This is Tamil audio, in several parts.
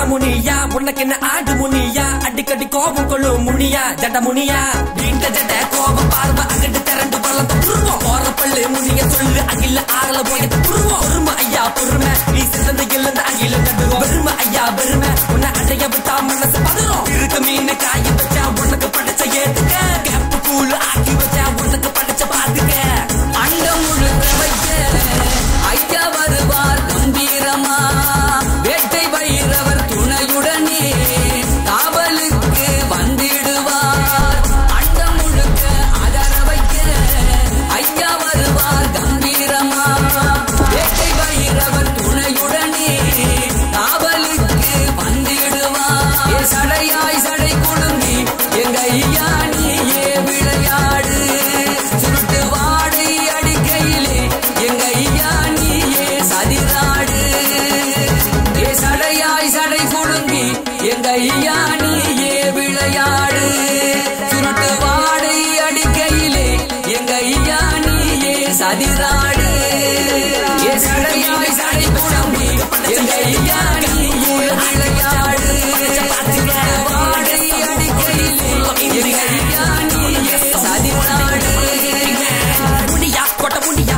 முனியா உனக்கு என்ன ஆடு முனியா அடிக்கடி கோபம் கொள்ளும் முனியா ஜட முனியா வீண்ட ஜட கோபம் பார்வை அங்கிட்டு திரண்டு பள்ளம் துருவோம் போற பள்ளு முனிய சொல்லு அகில ஆகல போய் துருவோம் பொறுமை ஐயா பொறுமை நீ சிறந்த இல்லந்த அகில நடுவோம் பெருமை ஐயா பெருமை உன்னை அடைய விட்டா மனசு பதறும் இருக்க மீன் காய வச்சா உனக்கு படைச்ச ஏத்துக்க கேப்பு கூழ் ஆக்கி வச்சா உனக்கு படைச்ச பாத்துக்க அண்டம் முழுக்க வைக்க ஐயா வருவார் கம்பீரமா வேட்டை பயிரவர் துணையுடனே காவலுக்கு வந்திடுவார் அண்டம் முழுக்க அதர வைக்க ஐயா வருவார் கம்பீரமா வேட்டை பயிரவர் துணையுடனே காவலுக்கு வந்திடுவார் ஏ சடையாய் சடை குழுங்கி எங்க ஐயா நீயே விளையாடு சுருட்டு வாடை அடிக்கையிலே எங்க ஐயா நீயே சதிராடு ஏ சடையாய் சடை குழுங்கி எங்க ஐயா நீயே விளையாடு சுருட்டு வாடை அடிக்கையிலே எங்க ஐயா நீயே சதிராடு ஏ சடையாய் சடை குழுங்கி எங்க ஐயா நீயே விளையாடு சுருட்டு வாடை அடிக்கையிலே எங்க ஐயா நீயே சதிராடு முடியா கொட்ட முடியா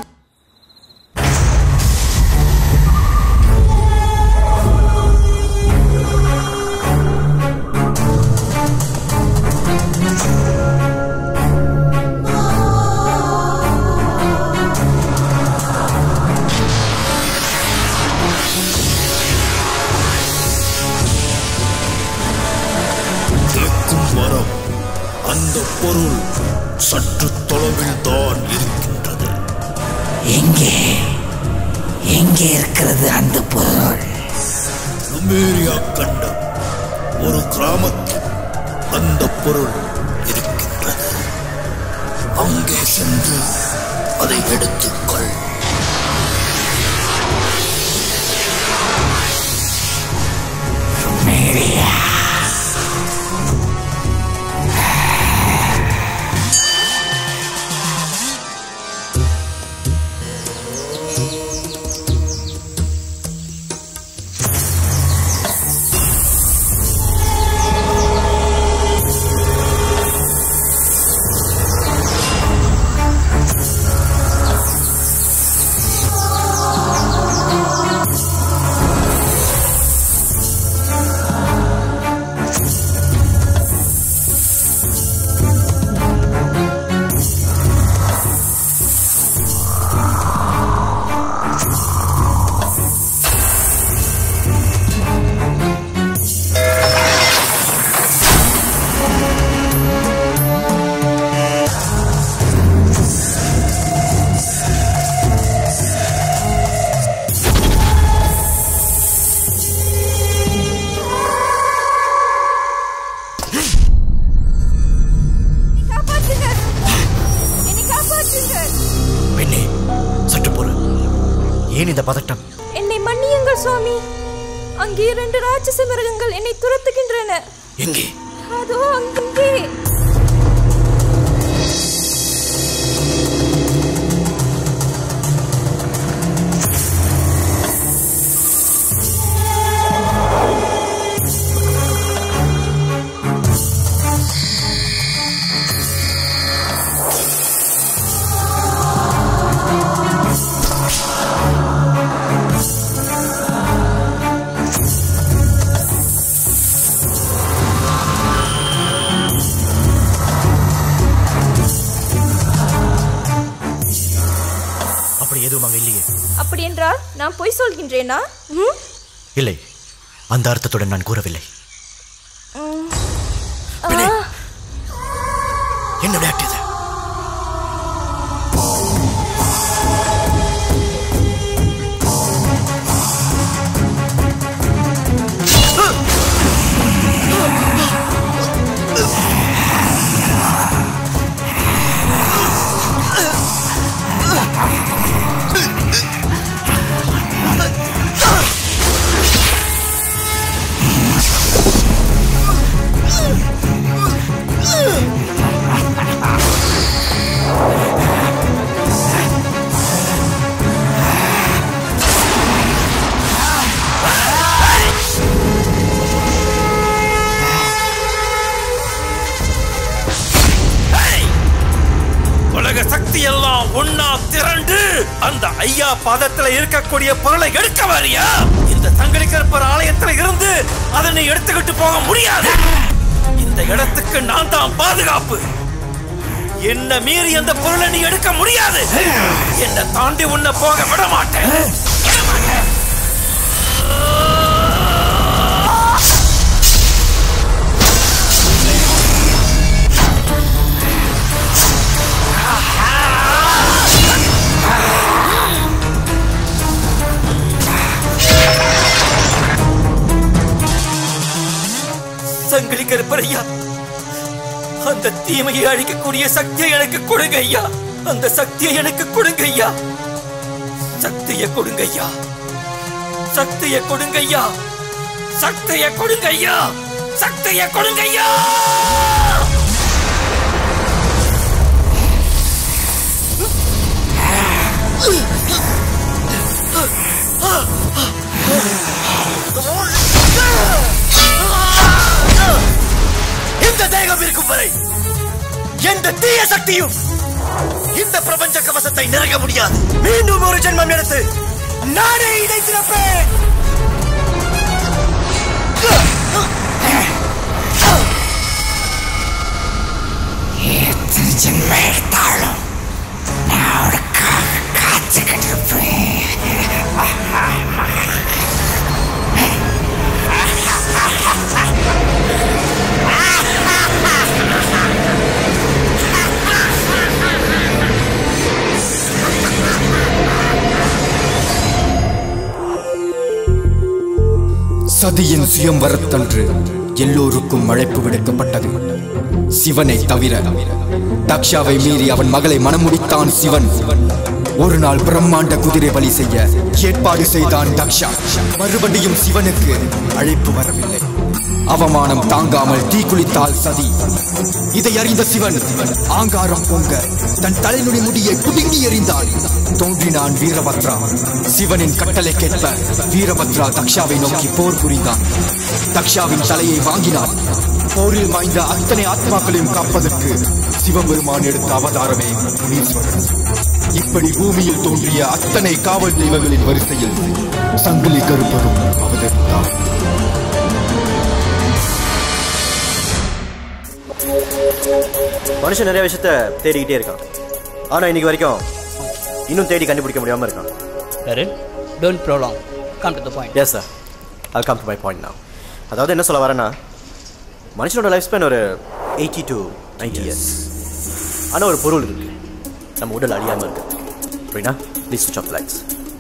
கேட்கும் வரம் அந்த பொருள் சற்று தொலைவில் தான் இருக்கின்றது எங்கே எங்கே இருக்கிறது அந்த பொருள் நுமேரியா கண்டம் ஒரு கிராமத்தில் அந்த பொருள் இருக்கின்றது அங்கே சென்று அதை எடுத்துக்கொள் காப்பாற்றுங்க என்னை காப்பாற்றுங்க பெண்ணே சற்று பொறு ஏன் இந்த பதட்டம் என்னை மன்னியுங்கள் சுவாமி அங்கே இரண்டு ராட்சச மிருகங்கள் என்னை துரத்துகின்றன எங்கே அதோ அங்கே அப்படி எதுவும் அங்கே இல்லையே அப்படி என்றால் நான் பொய் சொல்கின்றேனா ம்? இல்லை அந்த அர்த்தத்துடன் நான் கூறவில்லை ம். பெண்ணே, ஆ, என்ன விளையாட்டு இது Ah! அந்த ஐயா பாதத்துல இருக்கக்கூடிய பொருளை எடுக்க வரியா இந்த சங்கிலி கருப்பர் ஆலயத்துல இருந்து அதை நீ எடுத்துக்கிட்டு போக முடியாது இந்த இடத்துக்கு நான் தான் பாதுகாப்பு என்ன மீறி அந்த பொருளை நீ எடுக்க முடியாது என்ன தாண்டி உன்னை போக விட மாட்டேன் விட மாட்டேன். சங்கிலி கருப்பர் ஐயா அந்த தீமையை அழிக்கக்கூடிய சக்தியை எனக்கு கொடுங்க ஐயா அந்த சக்தியை எனக்கு கொடுங்க ஐயா சக்தியை கொடுங்க ஐயா சக்தியை கொடுங்க ஐயா சக்தியை கொடுங்க ஐயா சக்தியை கொடுங்க ஐயா இந்த தேகம் இருக்கும் வரை எந்த தீய சக்தியும் இந்த பிரபஞ்ச கவசத்தை நிறக முடியாது மீண்டும் ஒரு ஜென்மம் எடுத்து நானே இதை திறப்பேன் எத்தனை ஜென்மம் எடுத்தாலும் நான் அவளுக்காக காத்துக்கிட்டு இருப்பேன் சதியின் சுயம்வரத்தன்று எல்லோருக்கும் அழைப்பு விடுக்கப்பட்டது சிவனை தவிர தக்ஷாவை மீறி அவன் மகளை மணமுடித்தான் சிவன் ஒரு நாள் பிரம்மாண்ட குதிரை பலி செய்ய ஏற்பாடு செய்தான் தக்ஷா மறுபடியும் சிவனுக்கு அழைப்பு வரவில்லை அவமானம் தாங்காமல் தீக்குளித்தாள் சதி இதை அறிந்த சிவன் ஆங்காரம் பொங்க தன் தலைநுடி முடியை புடுங்கி எறிந்தான் தோன்றினான் வீரபத்ரா சிவனின் கட்டளைக்கேற்ப வீரபத்ரா தக்ஷாவை நோக்கி போர் புரிந்தான் தக்ஷாவின் தலையை வாங்கினான் போரில் மாய்ந்த அத்தனை ஆத்மாக்களையும் காப்பதற்கு சிவபெருமான் எடுத்த அவதாரமே முனீஸ்வரன் இப்படி பூமியில் தோன்றிய அத்தனை காவல் தெய்வங்களின் வரிசையில் சங்கிலி கருப்பரும் அவதரித்தார் மனுஷன் நிறைய விஷயத்த தேடிக்கிட்டே இருக்கான் ஆனா இன்னைக்கு வரைக்கும் இன்னும் தேடி கண்டுபிடிக்க முடியாம இருக்கான் Darren, don't prolong. Come to the point. Yes sir அது கம் டு மை பாயிண்ட் நான் அதாவது என்ன சொல்ல வரேன்னா மனுஷனோட லைஃப் ஸ்பேன் ஒரு எயிட்டி டு நைன்டி இயர்ஸ் ஆனால் ஒரு பொருள் இருக்கு நம்ம உடல் அழியாமல் இருக்கு அப்படின்னா ப்ளீஸ் ஸ்விட்ச் ஆஃப் லைட்ஸ்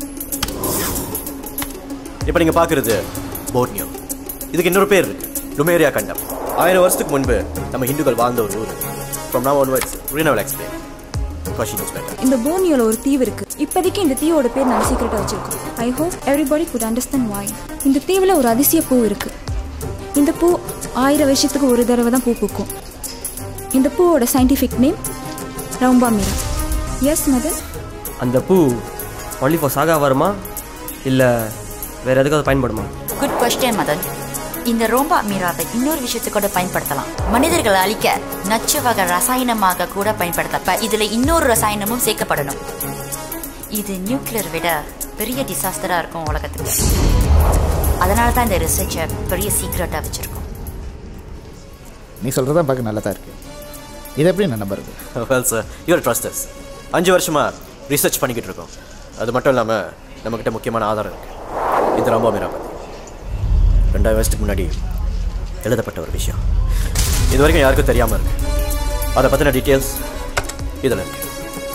இப்போ நீங்கள் பார்க்குறது போர்னியோ இதுக்கு இன்னொரு பேர் இருக்கு லுமேரியா கண்டம் ஆயிரம் வருஷத்துக்கு முன்பு நம்ம ஹிந்துக்கள் வாழ்ந்த ஒரு ஊர் from now onwards Reena will explain because she knows better இந்த போனியோல ஒரு தீவு இருக்கு இப்போதைக்கு இந்த தீவோட பேர் நாங்கள் சீக்கிரட்டா வச்சிருக்கோம் I hope everybody good understand why இந்த தீவுல ஒரு அதிசய பூ இருக்கு இந்த பூ ஆயிரம் வருஷத்துக்கு ஒரு தடவை தான் பூ பூக்கும் இந்த பூவோட சயின்டிஃபிக் நேம் ரவும்பா மீரா எஸ் மதன் அந்த பூ ஒன்லி ஃபார் சாகா வருமா இல்லை வேற எதுக்காவது பயன்படுமா குட் கொஸ்டின் மதன் இந்த ரோம்பா மீராவை இன்னொரு விஷயத்துக்கு கூட பயன்படுத்தலாம் மனிதர்களை அழிக்க நச்சு வகை ரசாயனமாக கூட பயன்படுத்தலாம் இதுல இன்னொரு ரசாயனமும் சேர்க்கப்படணும் இது நியூக்ளியர் விட பெரிய டிசாஸ்டரா இருக்கும் உலகத்துக்கு அதனால தான் இந்த ரிசர்ச்சை பெரிய சீக்ரெட்டா வச்சிருக்கோம் நீ சொல்கிறதா பார்க்க நல்லா தான் இருக்கு இதை எப்படி நான் நம்புறது வெல் சார் யூஆர் ட்ரஸ்டர்ஸ் அஞ்சு வருஷமா ரிசர்ச் பண்ணிக்கிட்டு இருக்கோம் அது மட்டும் இல்லாமல் நம்மக்கிட்ட முக்கியமான ஆதாரம் இருக்கு இந்த ராம்பா மீரா பற்றி ரெண்டாயிரம் வருஷத்துக்கு முன்னாடி எழுதப்பட்ட ஒரு விஷயம் இது வரைக்கும் யாருக்கும் தெரியாமல் இருக்கு அதை பற்றின டீட்டெயில்ஸ் இதில் இருக்கு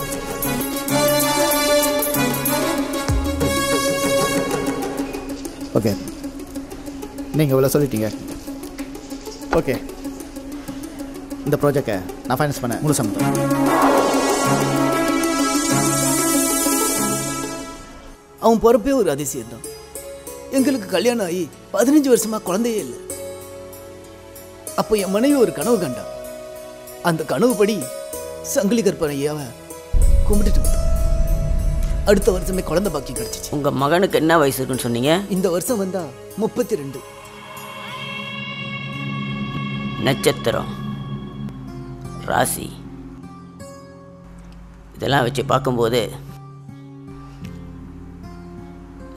ஓகே நீங்கள் இவ்வளோ சொல்லிட்டீங்க ஓகே இந்த ப்ராஜெக்டை நான் ஃபைனான்ஸ் பண்ண முழு சம்மதம் அவன் பிறப்பே ஒரு அதிசயம் தான் எங்களுக்கு கல்யாணம் ஆகி பதினஞ்சு வருஷமா குழந்தையே இல்லை அப்போ என் மனைவி ஒரு கனவு கண்டா அந்த கனவுப்படி சங்கிலி கற்பனை ஐயாவை கும்பிட்டுட்டு வந்தோம் அடுத்த வருஷமே குழந்தை பாக்கி கிடைச்சிச்சு உங்க மகனுக்கு என்ன வயசு இருக்குன்னு சொன்னீங்க இந்த வருஷம் வந்தா முப்பத்தி ரெண்டு நட்சத்திரம் ராசி இதெல்லாம் வச்சு பார்க்கும்போது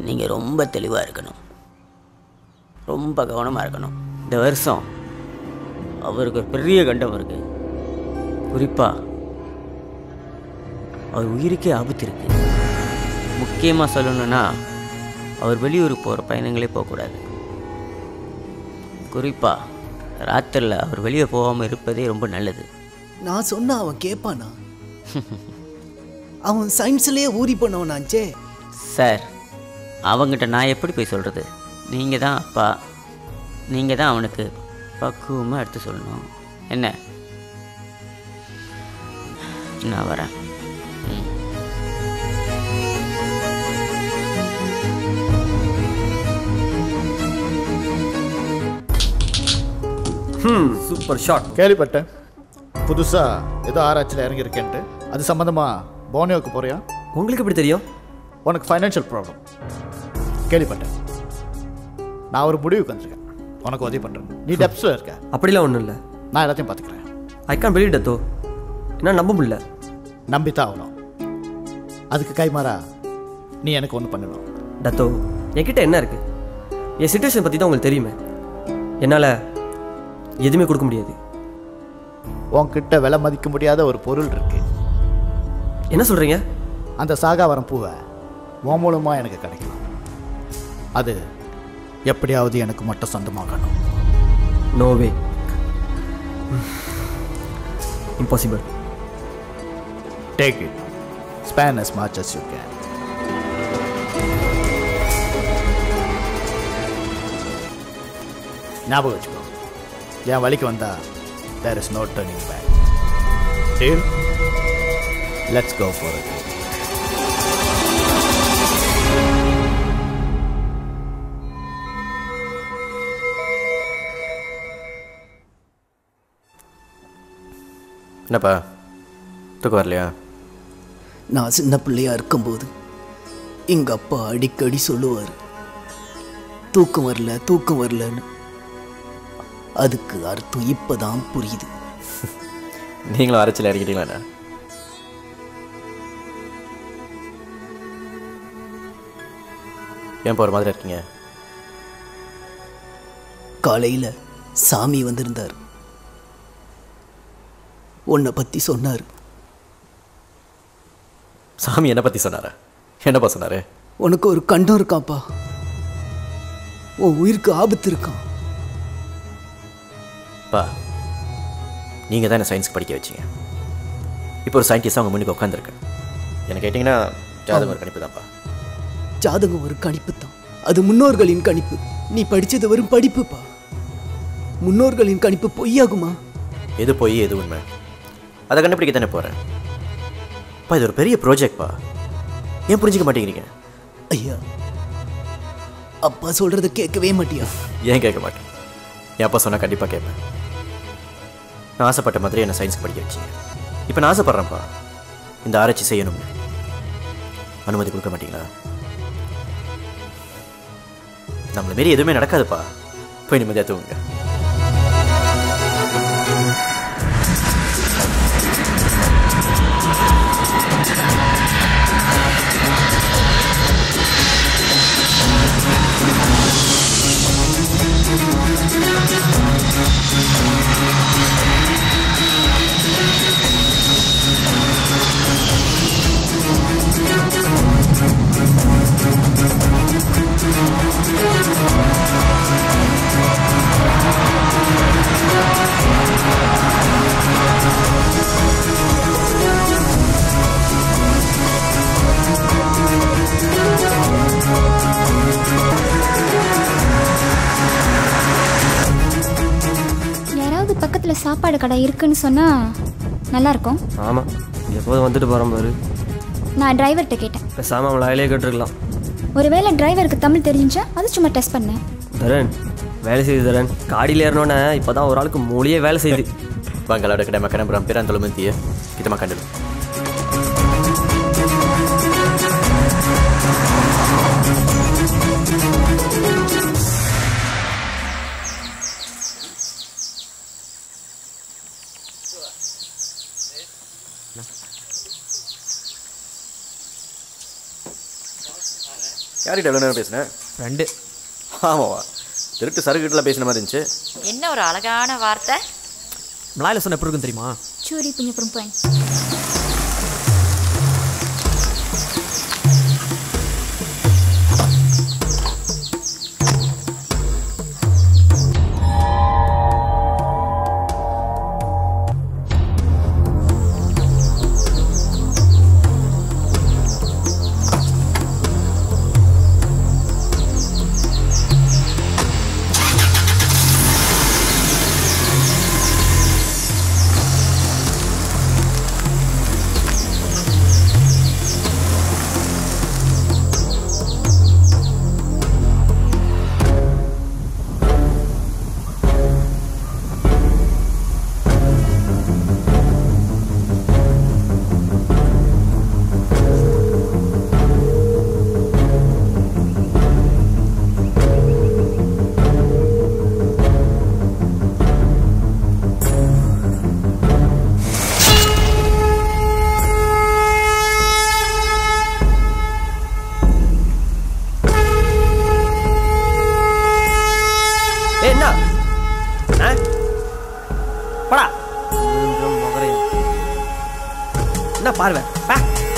நீங்கள் ரொம்ப தெளிவாக இருக்கணும் ரொம்ப கவனமாக இருக்கணும் இந்த வருஷம் அவருக்கு ஒரு பெரிய கண்டம் இருக்கு குறிப்பாக அவர் உயிருக்கே ஆபத்து இருக்கு முக்கியமாக சொல்லணும்னா அவர் வெளியூருக்கு போகிற பயணங்களே போகக்கூடாது குறிப்பாக ராத்திரியில் அவர் வெளியே போகாமல் இருப்பதே ரொம்ப நல்லது நான் சொன்னா அவன் கேட்பானா அவன் சயின்ஸ்லயே ஊறி பண்ணவனாச்சே சார் அவங்கிட்ட நான் எப்படி போய் சொல்கிறது நீங்கள் தான் அப்பா நீங்கள் தான் அவனுக்கு பக்குவமாக எடுத்து சொல்லணும் என்ன நான் வரேன் ம். ம் சூப்பர் ஷாட் கேள்விப்பட்டேன் புதுசாக ஏதோ ஆராய்ச்சியில் இறங்கியிருக்கேன்ட்டு அது சம்மந்தமாக போனியோக்கு போறியா உங்களுக்கு எப்படி தெரியும் உனக்கு ஃபைனான்ஷியல் ப்ராப்ளம் கேள்விப்பட்டேன் நான் ஒரு முடிவுக்கு வந்திருக்கேன் உனக்கு உதவி பண்ணுறேன் நீ டெப்ஸில் இருக்க அப்படிலாம் ஒன்றும் இல்லை நான் எல்லாத்தையும் பார்த்துக்கிறேன் ஐ கான் பிலீவ் டத்தோ என்ன நம்ப முடியல நம்பித்தான் ஆகணும் அதுக்கு கைமாறா நீ எனக்கு ஒன்று பண்ணணும் டத்தோ என்கிட்ட என்ன இருக்கு என் சுச்சுவேஷன் பற்றி தான் உங்களுக்கு தெரியுமே என்னால் எதுவுமே கொடுக்க முடியாது உன்கிட்ட விலை மதிக்க முடியாத ஒரு பொருள் இருக்கு என்ன சொல்கிறீங்க அந்த சாகாவரம் பூவை உன் மூலமாக எனக்கு கிடைக்கும் அது எப்படியாவது எனக்கு மட்டும் சொந்தமாகணும் no way impossible take it span as much as you can ஞாபகம் வச்சுக்கோ என் வழிக்கு வந்தா there is no turning back deal let's go for it என்னப்பா தூக்கம் வரலையா நான் சின்ன பிள்ளையா இருக்கும்போது எங்க அப்பா அடிக்கடி சொல்லுவார் தூக்கம் வரல தூக்கம் வரலன்னு அதுக்கு அர்த்தம் இப்பதான் புரியுது நீங்களும் அரைச்சில் இறங்கிட்டீங்களா ஏன் போகிற மாதிரி இருக்கீங்க காலையில சாமி வந்திருந்தார் உன்னை பத்தி சொன்னார் சாமி என்னை பற்றி சொன்னாரா என்னப்பா சொன்னாரு உனக்கு ஒரு கண்டம் இருக்காப்பா உன் உயிருக்கு ஆபத்து இருக்கான் பா நீங்கள் தான் என்ன சயின்ஸ்க்கு படிக்க வச்சீங்க இப்போ ஒரு சயின்டிஸ்டாக உங்கள் முன்னுக்கு உட்காந்துருக்கேன் என்ன கேட்டிங்கன்னா ஜாதகம் ஒரு கணிப்பு தான்ப்பா ஜாதகம் ஒரு கணிப்பு தான் அது முன்னோர்களின் கணிப்பு நீ படிச்சது வெறும் படிப்புப்பா முன்னோர்களின் கணிப்பு பொய்யாகுமா எது போய் எது உண்மை அதை கண்டுபிடிக்க தானே போகிறேன் பா இது ஒரு பெரிய ப்ராஜெக்ட்ப்பா ஏன் புரிஞ்சிக்க மாட்டேங்கிறீங்க ஐயா அப்பா சொல்றத கேட்கவே மாட்டியா ஏன் கேட்க மாட்டேன் என் அப்பா சொன்னால் கண்டிப்பாக கேட்பேன் நான் ஆசைப்பட்ட மாதிரி என்னை சயின்ஸ்க்கு படிக்க வச்சீங்க இப்போ நான் ஆசைப்பட்றேன்ப்பா இந்த ஆராய்ச்சி செய்யணும்னு அனுமதி கொடுக்க மாட்டீங்களா நம்மளை மாரி எதுவுமே நடக்காதுப்பா போய் நிம்மதியாக தூங்குங்க யாராவது பக்கத்தில் சாப்பாடு கடை இருக்குன்னு சொன்னால் நல்லாயிருக்கும் ஆமாம் எப்போதும் வந்துட்டு போகிறோம் பாரு நான் டிரைவர்கிட்ட கேட்டேன் பேசாமல் அவங்கள அதிலே கேட்டுருக்கலாம் ஒருவேளை டிரைவருக்கு தமிழ் தெரிஞ்சா அது சும்மா டெஸ்ட் பண்ணேன் தரன் வேலை செய்யுது தரன் காடியில் ஏறினோன்னே இப்போ தான் ஒரு ஆளுக்கு மூலியே வேலை செய்யுது Bangalore kedai makanan berhampiran kalau menti ya. Kita makan dulu. क्या யார்கிட்ட எவ்வளோ நேரம் பேசினேன் ஃப்ரெண்டு ஆமாவா திருட்டு சரக்குகிட்டலாம் பேசின மாதிரி இருந்துச்சு என்ன ஒரு அழகான வார்த்தை மலாயில சொன்ன எப்படி இருக்கும் தெரியுமா Curi punya perempuan. ஏ என்ன ஆ? போடா மூன்றும் முகரையும். என்ன பார்வை பா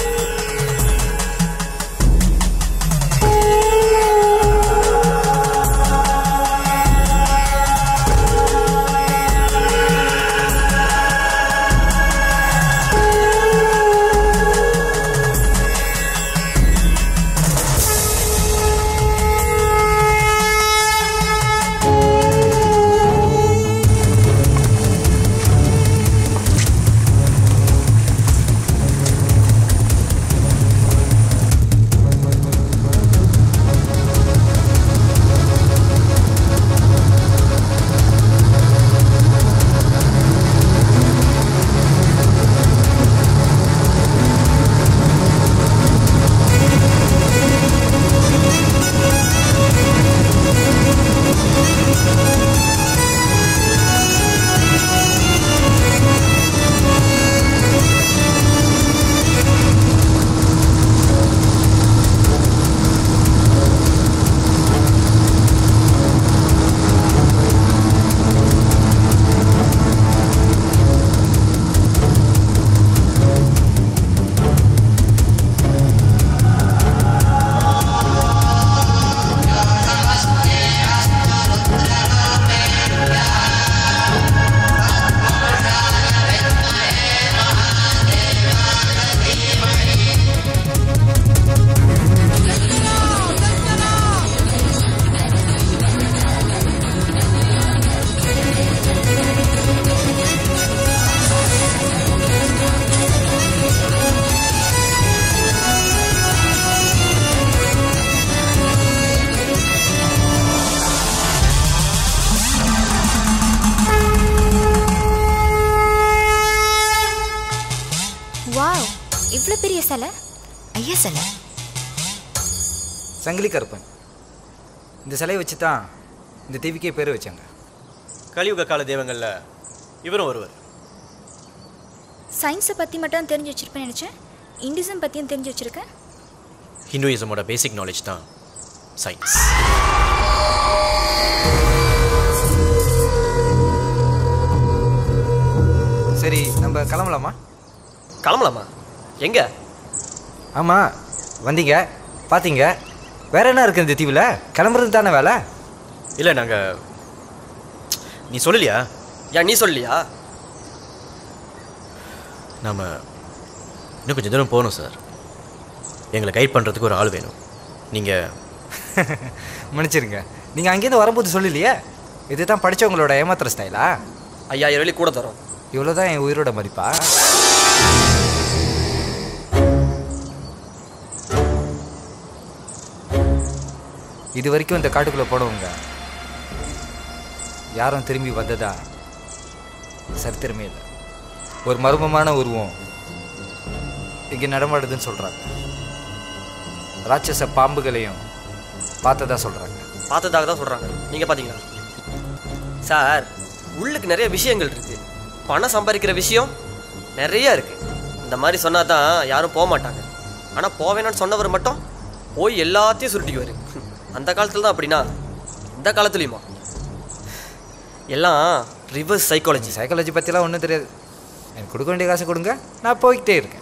வாவ் இவ்வளோ பெரிய சிலை ஐயா சிலை சங்கிலி கருப்பன் இந்த சிலையை வச்சு தான் இந்த தீவுக்கே பேர் வச்சாங்க கலியுக கால தெய்வங்கள்ல இவரும் ஒருவர் சயின்ஸை பற்றி மட்டும் தெரிஞ்சு வச்சிருப்பேன்னு நினச்சேன் இண்டிசம் பற்றியும் தெரிஞ்சு வச்சிருக்கேன் ஹிந்துயிசமோட பேசிக் நாலேஜ் தான் சயின்ஸ் சரி நம்ம கிளம்பலாமா கிளம்பலாமா எங்க ஆமாம் வந்தீங்க பார்த்தீங்க வேற என்ன இருக்கு இந்த தீவில் கிளம்புறது தானே வேலை இல்லை நாங்கள் நீ சொல்லலையா ஏன் நீ சொல்லலையா நாம இன்னும் கொஞ்சம் தூரம் போகணும் சார் எங்களை கைட் பண்ணுறதுக்கு ஒரு ஆள் வேணும் நீங்கள் மன்னிச்சிருங்க நீங்கள் அங்கேருந்து வரும்போது சொல்லலையே இதுதான் படித்தவங்களோட ஏமாத்துற ஸ்டைலா ஐயாயிரம் வெள்ளி கூட தரோம் இவ்வளோ தான் என் உயிரோட மதிப்பா இது வரைக்கும் இந்த காட்டுக்குள்ளே போனவங்க யாரும் திரும்பி வந்ததா சரித்திரமே இல்லை ஒரு மர்மமான உருவம் இங்கே நடமாடுதுன்னு சொல்கிறாங்க ராட்சச பாம்புகளையும் பார்த்ததா சொல்கிறாங்க பார்த்ததாக தான் சொல்கிறாங்க நீங்கள் பார்த்தீங்களா சார் உள்ளுக்கு நிறைய விஷயங்கள் இருக்குது பணம் சம்பாதிக்கிற விஷயம் நிறைய இருக்குது இந்த மாதிரி சொன்னால் தான் யாரும் போக மாட்டாங்க ஆனால் போவேணான்னு சொன்னவர் மட்டும் போய் எல்லாத்தையும் சுருட்டிக்குவார் அந்த காலத்தில் தான் அப்படின்னா இந்த காலத்துலேயுமா எல்லாம் ரிவர்ஸ் சைக்காலஜி சைக்காலஜி பற்றிலாம் ஒன்றும் தெரியாது எனக்கு கொடுக்க வேண்டிய காசை கொடுங்க நான் போய்கிட்டே இருக்கேன்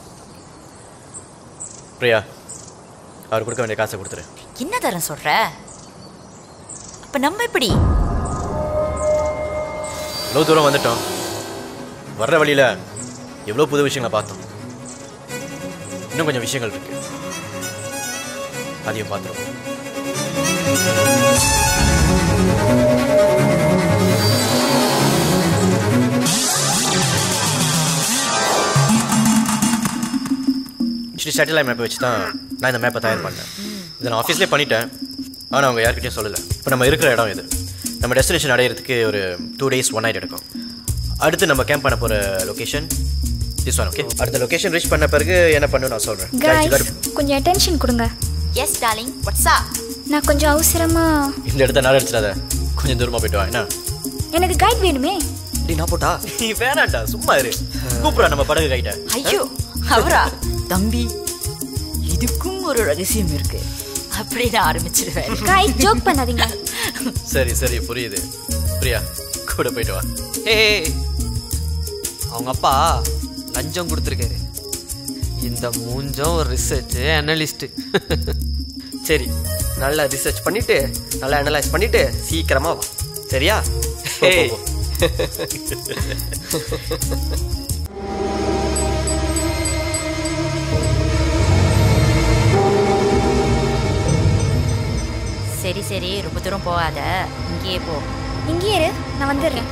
பிரியா அவர் கொடுக்க வேண்டிய காசை கொடுத்துரு என்ன தரம் சொல்ற அப்ப நம்ம எப்படி இவ்வளோ தூரம் வந்துட்டோம் வர்ற வழியில் எவ்வளோ புது விஷயங்களை பார்த்தோம் இன்னும் கொஞ்சம் விஷயங்கள் இருக்கு அதையும் பார்த்துருவோம் ஸ்ரீ சேட்டலைட் மேப்பை வச்சு தான் நான் இந்த மேப்பை தயார் பண்ணேன் இதை நான் ஆஃபீஸ்லேயே பண்ணிட்டேன் ஆனால் அவங்க யார்கிட்டயும் சொல்லலை இப்போ நம்ம இருக்கிற இடம் இது நம்ம டெஸ்டினேஷன் அடையிறதுக்கு ஒரு டூ டேஸ் ஒன் நைட் எடுக்கும் அடுத்து நம்ம கேம்ப் பண்ண போகிற லொக்கேஷன் திஸ் ஒன் ஓகே அடுத்த லொக்கேஷன் ரீச் பண்ண பிறகு என்ன பண்ணணும் நான் சொல்கிறேன் guys கொஞ்சம் அட்டென்ஷன் கொடுங்க எஸ் டார்லிங் வாட்ஸா நான் கொஞ்சம் அவசரமா இந்த இடத்த நாள் அடிச்சிடாத கொஞ்சம் தூரமாக போயிட்டு வா என்ன எனக்கு கைட் வேணுமே டி நான் போட்டா நீ வேணாண்டா சும்மா இரு கூப்பிட்றா நம்ம படகு கைட்ட ஐயோ அவரா தம்பி இதுக்கும் ஒரு ரகசியம் இருக்கு அப்படின்னு ஆரம்பிச்சிருவேன் கைட் ஜோக் பண்ணாதீங்க சரி சரி புரியுது பிரியா கூட போயிட்டு வா ஹே அவங்க அப்பா லஞ்சம் கொடுத்துருக்காரு இந்த மூஞ்சம் ஒரு ரிசர்ச் அனலிஸ்ட் சரி நல்லா ரிசர்ச் பண்ணிட்டு நல்லா அனலைஸ் பண்ணிட்டு சீக்கிரமா வா சரியா போ, போ, போ. சரி சரி ரொம்ப தூரம் போகாத இங்கேயே போ இங்கேயே இரு நான் வந்துடுறேன்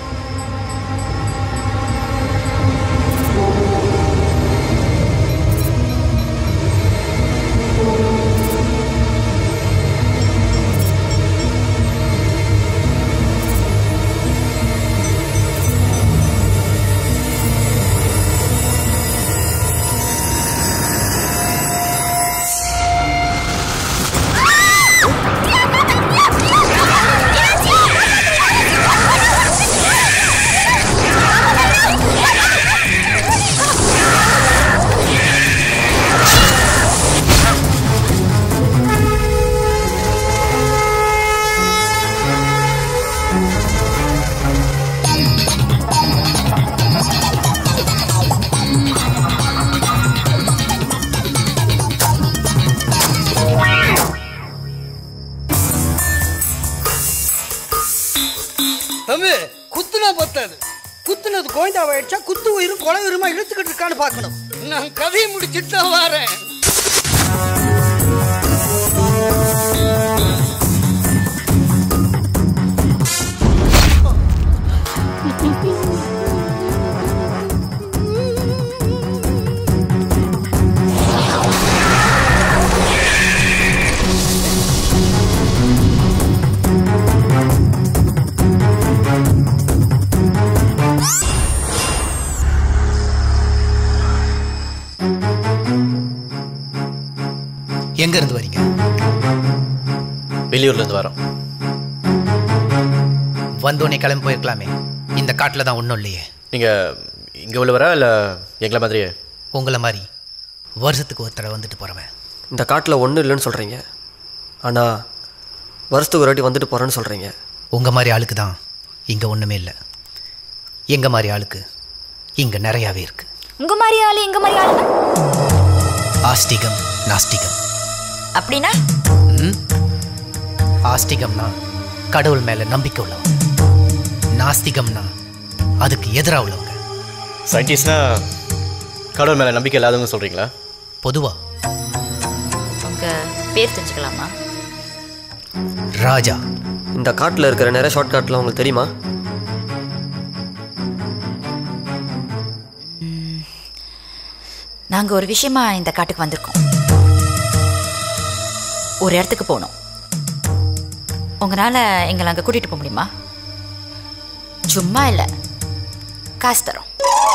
தம்பி குத்துனா பத்தாது குத்துனது கோயந்தாவாயிடுச்சா குத்து உயிரும் கொலை உயிரமா இழுத்துக்கிட்டு இருக்கான்னு பார்க்கணும் நான் கதையை முடிச்சுட்டு தான் வரேன் எங்க இருந்து வரீங்க வெளியூர்ல இருந்து வரோம் வந்தோடனே கிளம்பி போயிருக்கலாமே இந்த காட்டில் தான் ஒன்றும் இல்லையே நீங்க இங்க உள்ளவரா இல்ல எங்களை மாதிரியே உங்களை மாதிரி வருஷத்துக்கு ஒரு தடவை வந்துட்டு போகிறவன் இந்த காட்டில் ஒன்றும் இல்லைன்னு சொல்கிறீங்க ஆனால் வருஷத்துக்கு ஒரு வாட்டி வந்துட்டு போகிறேன்னு சொல்கிறீங்க உங்கள் மாதிரி ஆளுக்கு தான் இங்கே ஒன்றுமே இல்லை எங்கள் மாதிரி ஆளுக்கு இங்கே நிறையாவே இருக்கு உங்க மாதிரி ஆளு எங்க மாதிரி ஆளு ஆஸ்திகம் நாஸ்திகம் அப்படின்னா ம்? ஆஸ்திகம்னா கடவுள் மேலே நம்பிக்கை உள்ளவங்க நாஸ்திகம்னா அதுக்கு எதிராக உள்ளவங்க சயின்டிஸ்ட்னா கடவுள் மேல நம்பிக்கை இல்லாதவங்க சொல்றீங்களா பொதுவா உங்க பேர் தெரிஞ்சுக்கலாமா ராஜா இந்த காட்டில் இருக்கிற நிறைய ஷார்ட் காட்டில் உங்களுக்கு தெரியுமா நாங்க ஒரு விஷயமா இந்த காட்டுக்கு வந்திருக்கோம் ஒரு இடத்துக்கு போகணும் உங்களால எங்களை அங்க கூட்டிட்டு போக முடியுமா சும்மா இல்ல காசு தரோம்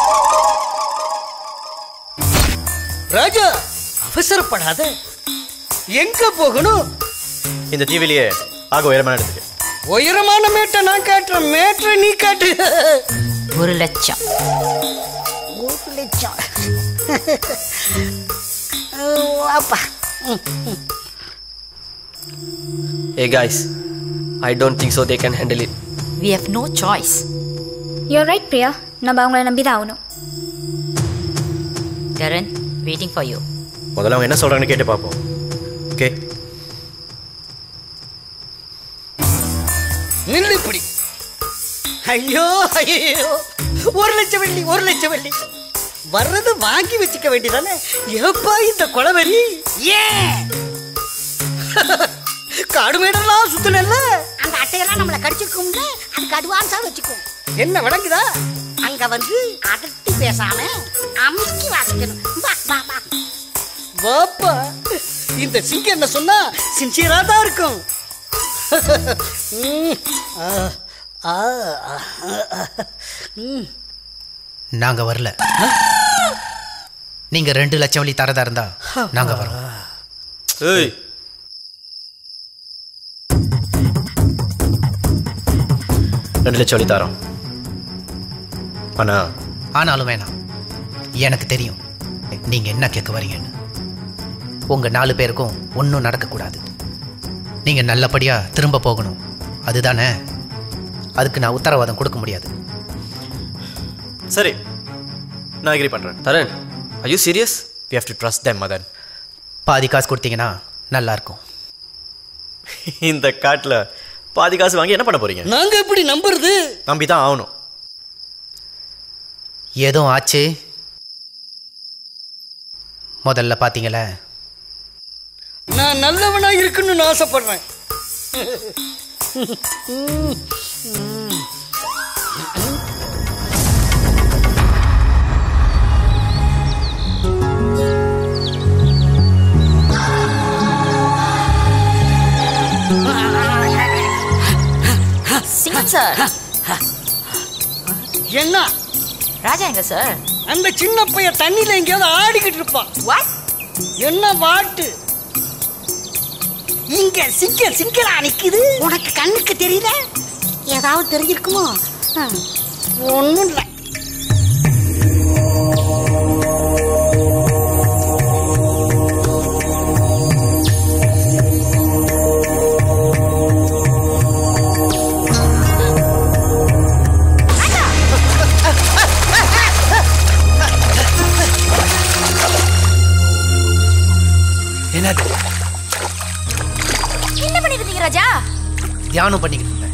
ராஜா அவசரப்படாத எங்க போகணும் இந்த தீவிலேயே ஆக உயரமான இடத்துக்கு உயரமான மேட்டை நான் காட்டுறேன் மேட்டை நீ காட்டு ஒரு லட்சம் ஒரு லட்சம் அப்பா Hey guys, I don't think so they can handle it. We have no choice. You're right Priya நம்ம அவங்கள நம்பி தான் ஆகணும் Darren, waiting for you. முதல்ல அவங்க என்ன சொல்றாங்கன்னு கேட்டு பார்ப்போம் ஓகே நில்லு இப்படி ஐயோ ஐயோ ஒரு லட்சம் வெள்ளி ஒரு லட்சம் வெள்ளி வர்றது வாங்கி வச்சுக்க வேண்டியதானே எப்பா இந்த கொலவெறி ஏன் காடு மேடெல்லாம் சுத்தல அந்த அட்டையெல்லாம் நம்மளை கடிச்சிருக்கும்ல அதுக்கு அட்வான்ஸா வச்சுக்குவோம் என்ன விளங்குதா அங்க வந்து அடர்த்தி பேசாம அமுக்கி வாசிக்கணும் வா வா வா வாப்பா இந்த சிங்கம் என்ன சொன்னா சின்சியரா தான் இருக்கும் ம், ஆ, ஆ, ஆ, ஆ, ம். நாங்க வரல நீங்க ரெண்டு லட்சம் வழி தரதா இருந்தா நாங்க வரோம் ஏய் ரெண்டு லட்சம் வழி தரோம் ஆனா ஆனாலும் வேணாம் எனக்கு தெரியும் நீங்க என்ன கேட்க வரீங்கன்னு உங்க நாலு பேருக்கும் ஒன்றும் நடக்கக்கூடாது நீங்க நல்லபடியா திரும்ப போகணும் அதுதானே அதுக்கு நான் உத்தரவாதம் கொடுக்க முடியாது சரி நான் அக்ரி பண்றேன் தரன் are you serious we have to trust them Madan பாதி காசு கொடுத்தீங்கன்னா நல்லா இருக்கும் இந்த காட்டுல பாதி காசு வாங்கி என்ன பண்ண போறீங்க நாங்க எப்படி நம்புறது நம்பி தான் ஆகணும் ஏதோ ஆச்சு முதல்ல பார்த்தீங்களே நான் நல்லவனா இருக்கணும்னு ஆசைப்படுறேன் சிங்கம் சார் என்ன ராஜா எங்க சார் அந்த சின்ன பையன் தண்ணியில எங்கேயாவது ஆடிக்கிட்டு இருப்பான் என்ன வாட்டு இங்க சிங்க சிங்கலா நிக்குது உனக்கு கண்ணுக்கு தெரியல ஏதாவது தெரிஞ்சிருக்குமோ ஒன்றும் இல்லை என்னது என்ன பண்ணிட்டு இருக்கீங்க ராஜா தியானம் பண்ணிக்கிட்டு இருந்தேன்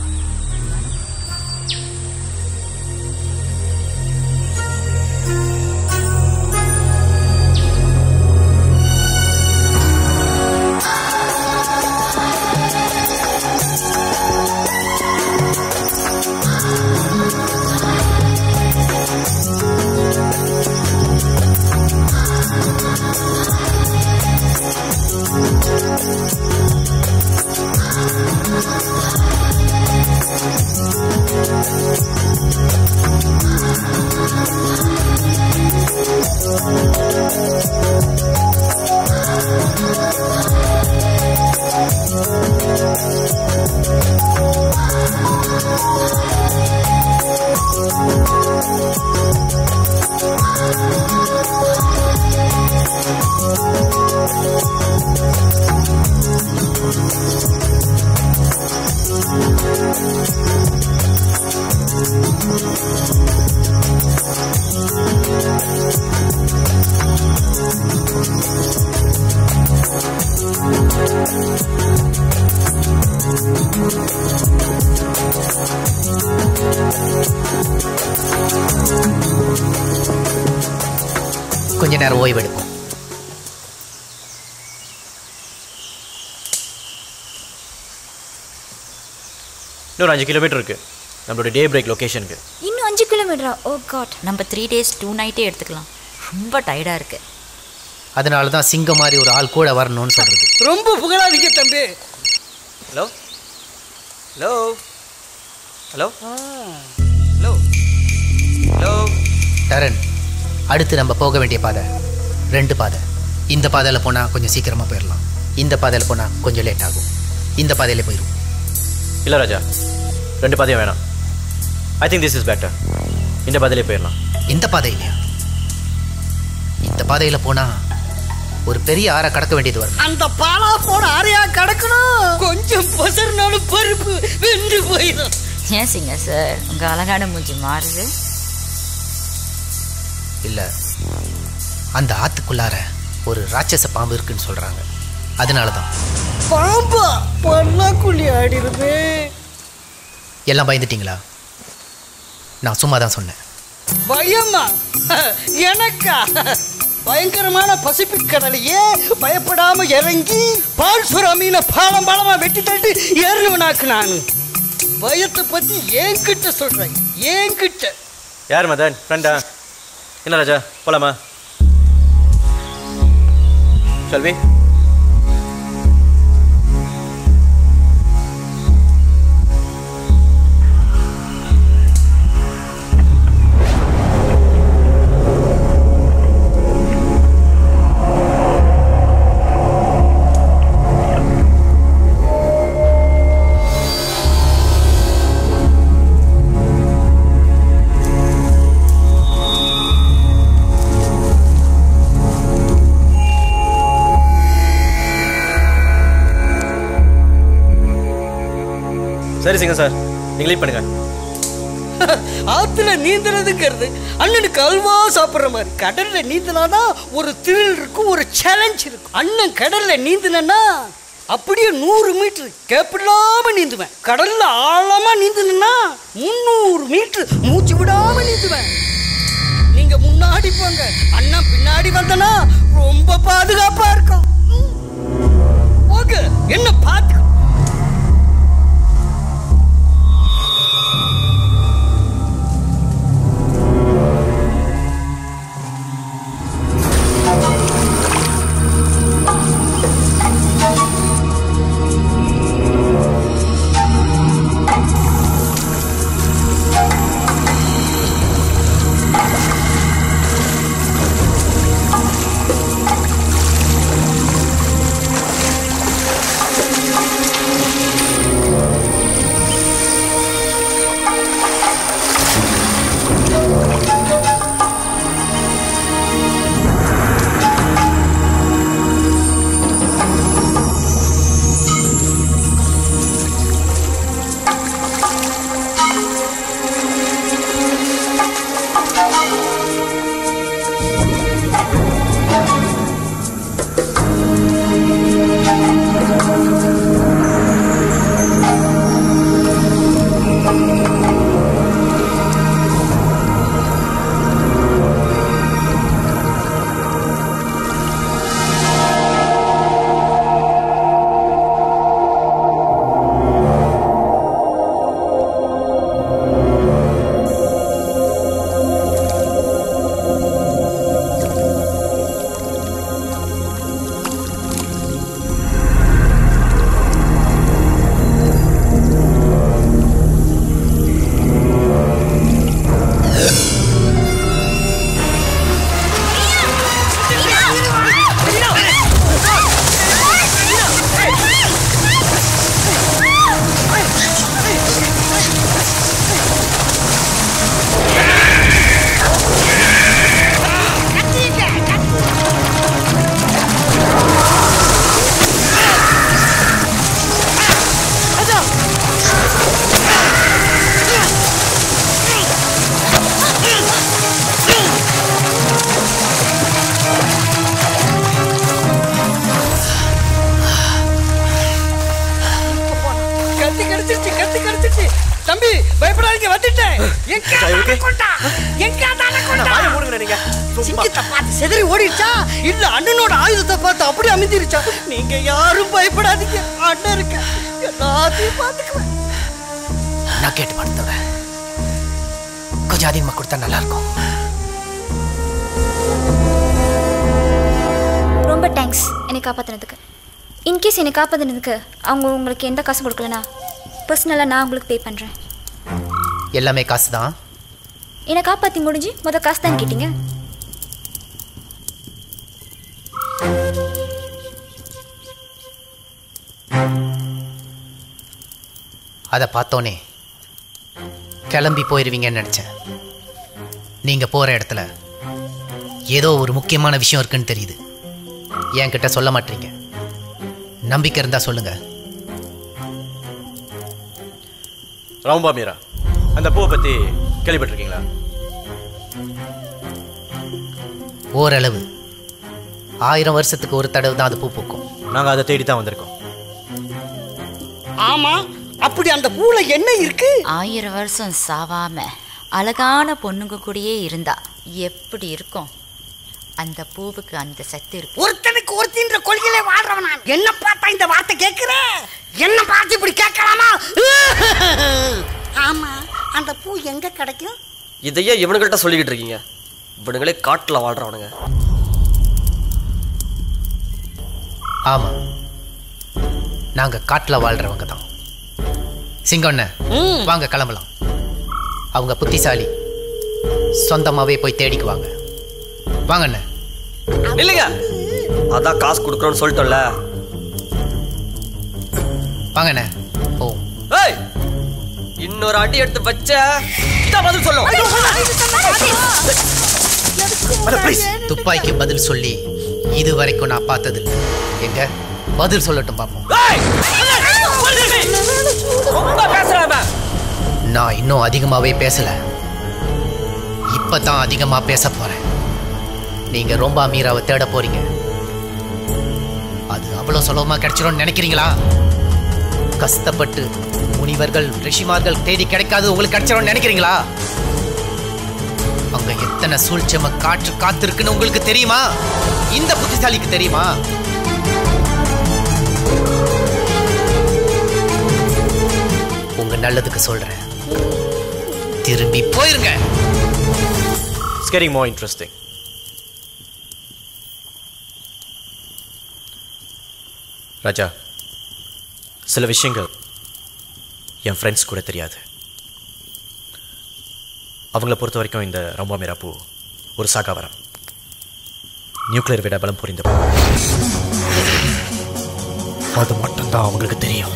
கொஞ்ச நேரம் ஓய்வெடுப்போம் இன்னொரு அஞ்சு கிலோமீட்டர் இருக்கு நம்மளோட டே பிரேக் லொகேஷனுக்கு இன்னும் அஞ்சு கிலோமீட்டரா ஓ காட் நம்ம த்ரீ டேஸ் டூ நைட்டே எடுத்துக்கலாம் ரொம்ப டயர்டா இருக்கு அதனால தான் சிங்கம் மாதிரி ஒரு ஆள் கூட வரணும்னு சொல்றது ரொம்ப புகழாதீங்க தம்பி hello hello hello hello hello Dharan அடுத்து நம்ம போக வேண்டிய பாதை ரெண்டு பாதை இந்த பாதையில் போனால் கொஞ்சம் சீக்கிரமாக போயிடலாம் இந்த பாதையில் போனால் கொஞ்சம் லேட் ஆகும் இந்த பாதையில போயிடும் இல்லை ராஜா ரெண்டு பாதையும் வேணாம் I think this is better இந்த பாதையிலே போயிடலாம் இந்த பாதை இல்லையா இந்த பாதையில் போனால் ஒரு பெரிய ஆறை கடக்க வேண்டியது வரும் அந்த பாலா போட ஆரையா கடக்கணும் கொஞ்சம் பொசர்னாலும் பருப்பு வெந்து போயிடும் ஏன் சிங்க சார் உங்க அழகான மூஞ்சி மாறுது இல்ல அந்த ஆத்துக்குள்ளார ஒரு ராட்சச பாம்பு இருக்குன்னு சொல்றாங்க அதனால தான் பாம்பா பல்லாக்குள்ளி ஆடிருமே எல்லாம் பயந்துட்டீங்களா நான் சும்மா தான் சொன்னேன் பயமா எனக்கா பயங்கரமான பசிபிக் கடலையே பயப்படாம இறங்கி பால் சுறா மீனை பாலம் பாலமா வெட்டி தட்டி ஏறுவனாக்கு நானு பயத்தை பத்தி என்கிட்ட சொல்றேன் என்கிட்ட யார் மதன் ஃப்ரெண்டா என்ன ராஜா போலாமா செல்வி சரி சிங்க சார் நீங்க லீட் பண்ணுங்க ஆத்துல நீந்துறதுங்கிறது அண்ணனுக்கு அல்வா சாப்பிடுற மாதிரி கடல்ல நீந்தினானா ஒரு thrill இருக்கும் ஒரு சேலஞ்ச் இருக்கும் அண்ணன் கடல்ல நீந்தினா அப்படியே நூறு மீட்டர் கேப்பிடாம நீந்துவேன் கடல்ல ஆழமா நீந்துனா முந்நூறு மீட்டர் மூச்சு விடாம நீந்துவேன் நீங்க முன்னாடி போங்க அண்ணன் பின்னாடி வந்தனா ரொம்ப பாதுகாப்பா இருக்கும் ம். போங்க என்ன பார்த்து கத்தி கிடைச்சிருச்சு கத்தி கிடைச்சிருச்சு தம்பி பயப்படாதீங்க வந்துட்டேன் எங்க கொண்டா எங்க கொண்டா நீங்க சிங்கத்தை பார்த்து செதறி ஓடிடுச்சா இல்ல அண்ணனோட ஆயுதத்தை பார்த்து அப்படியே அமைஞ்சிருச்சா நீங்க யாரும் பயப்படாதீங்க அண்ணன் இருக்க எல்லாத்தையும் பார்த்துக்குவேன் நான் கேட்டு பார்த்துறேன் கொஞ்சம் அதிகமாக கொடுத்தா நல்லா இருக்கும் ரொம்ப தேங்க்ஸ் என்னை காப்பாற்றினதுக்கு இன்கேஸ் என்னை காப்பாற்றினதுக்கு அவங்க உங்களுக்கு எந்த காசு கொடுக்கலனா பர்சனலாக நான் உங்களுக்கு பே பண்ணுறேன் எல்லாமே காசு தான் என்னை காப்பாற்றி முடிஞ்சு முத காசு தான் கேட்டீங்க அதை பார்த்தோன்னே கிளம்பி போயிடுவீங்கன்னு நினச்சேன் நீங்கள் போகிற இடத்துல ஏதோ ஒரு முக்கியமான விஷயம் இருக்குன்னு தெரியுது என்கிட்ட சொல்ல மாட்டீங்க நம்பிக்கை இருந்தா சொல்லுங்க ராம்பா மீரா அந்த பூவை பத்தி கேள்விப்பட்டிருக்கீங்களா ஓரளவு ஆயிரம் வருஷத்துக்கு ஒரு தடவை தான் அது பூ பூக்கும் நாங்க அதை தேடி தான் வந்திருக்கோம் ஆமா அப்படி அந்த பூல என்ன இருக்கு ஆயிரம் வருஷம் சாவாம அழகான பொண்ணுங்க கூடயே இருந்தா எப்படி இருக்கும் அந்த பூவுக்கு அந்த சக்தி இருக்கு ஒருத்தனுக்கு ஒருத்தின்ற கொள்கையில வாழ்றவன் நான் என்ன பார்த்தா இந்த வார்த்தை கேட்கிற என்ன பார்த்து இப்படி கேட்கலாமா ஆமா அந்த பூ எங்க கிடைக்கும் இதையே இவனுங்கள்ட்ட சொல்லிக்கிட்டு இருக்கீங்க இவனுங்களே காட்டில் வாழ்றவனுங்க ஆமா நாங்க காட்டுல வாழ்றவங்க தான் சிங்கண்ண வாங்க கிளம்பலாம் அவங்க புத்திசாலி சொந்தமாவே போய் தேடிக்குவாங்க வாங்க அண்ணே இல்லைங்க அதான் காசு கொடுக்குறோன்னு சொல்லிட்டோம்ல வாங்க அண்ணே ஓ ஏய் இன்னொரு அடி எடுத்து வச்ச இதான் பதில் சொல்லும் துப்பாக்கி பதில் சொல்லி இது வரைக்கும் நான் பார்த்ததில்லை எங்க பதில் சொல்லட்டும் பார்ப்போம் ரொம்ப பேசுறாம நான் இன்னும் அதிகமாவே பேசல இப்பதான் அதிகமா பேச போறேன் நீங்க ரொம்ப மீராவை தேட போறீங்க அது அவ்வளவு சுலபமா கிடைச்சிரும்னு நினைக்கிறீங்களா கஷ்டப்பட்டு முனிவர்கள் ரிஷிமார்கள் தேடி கிடைக்காது உங்களுக்கு கிடைச்சிரும்னு நினைக்கிறீங்களா அங்க எத்தனை சூழ்ச்சம காற்று காத்திருக்குன்னு உங்களுக்கு தெரியுமா இந்த புத்திசாலிக்கு தெரியுமா உங்க நல்லதுக்கு சொல்றேன் திரும்பி போயிருங்க It's getting more interesting. ராஜா சில விஷயங்கள் என் ஃப்ரெண்ட்ஸ் கூட தெரியாது அவங்கள பொறுத்த வரைக்கும் இந்த ரம்பாமீரா பூ ஒரு சாகாவரம் நியூக்ளியர் விட பலம் புரிந்த பூ அது மட்டும்தான் அவங்களுக்கு தெரியும்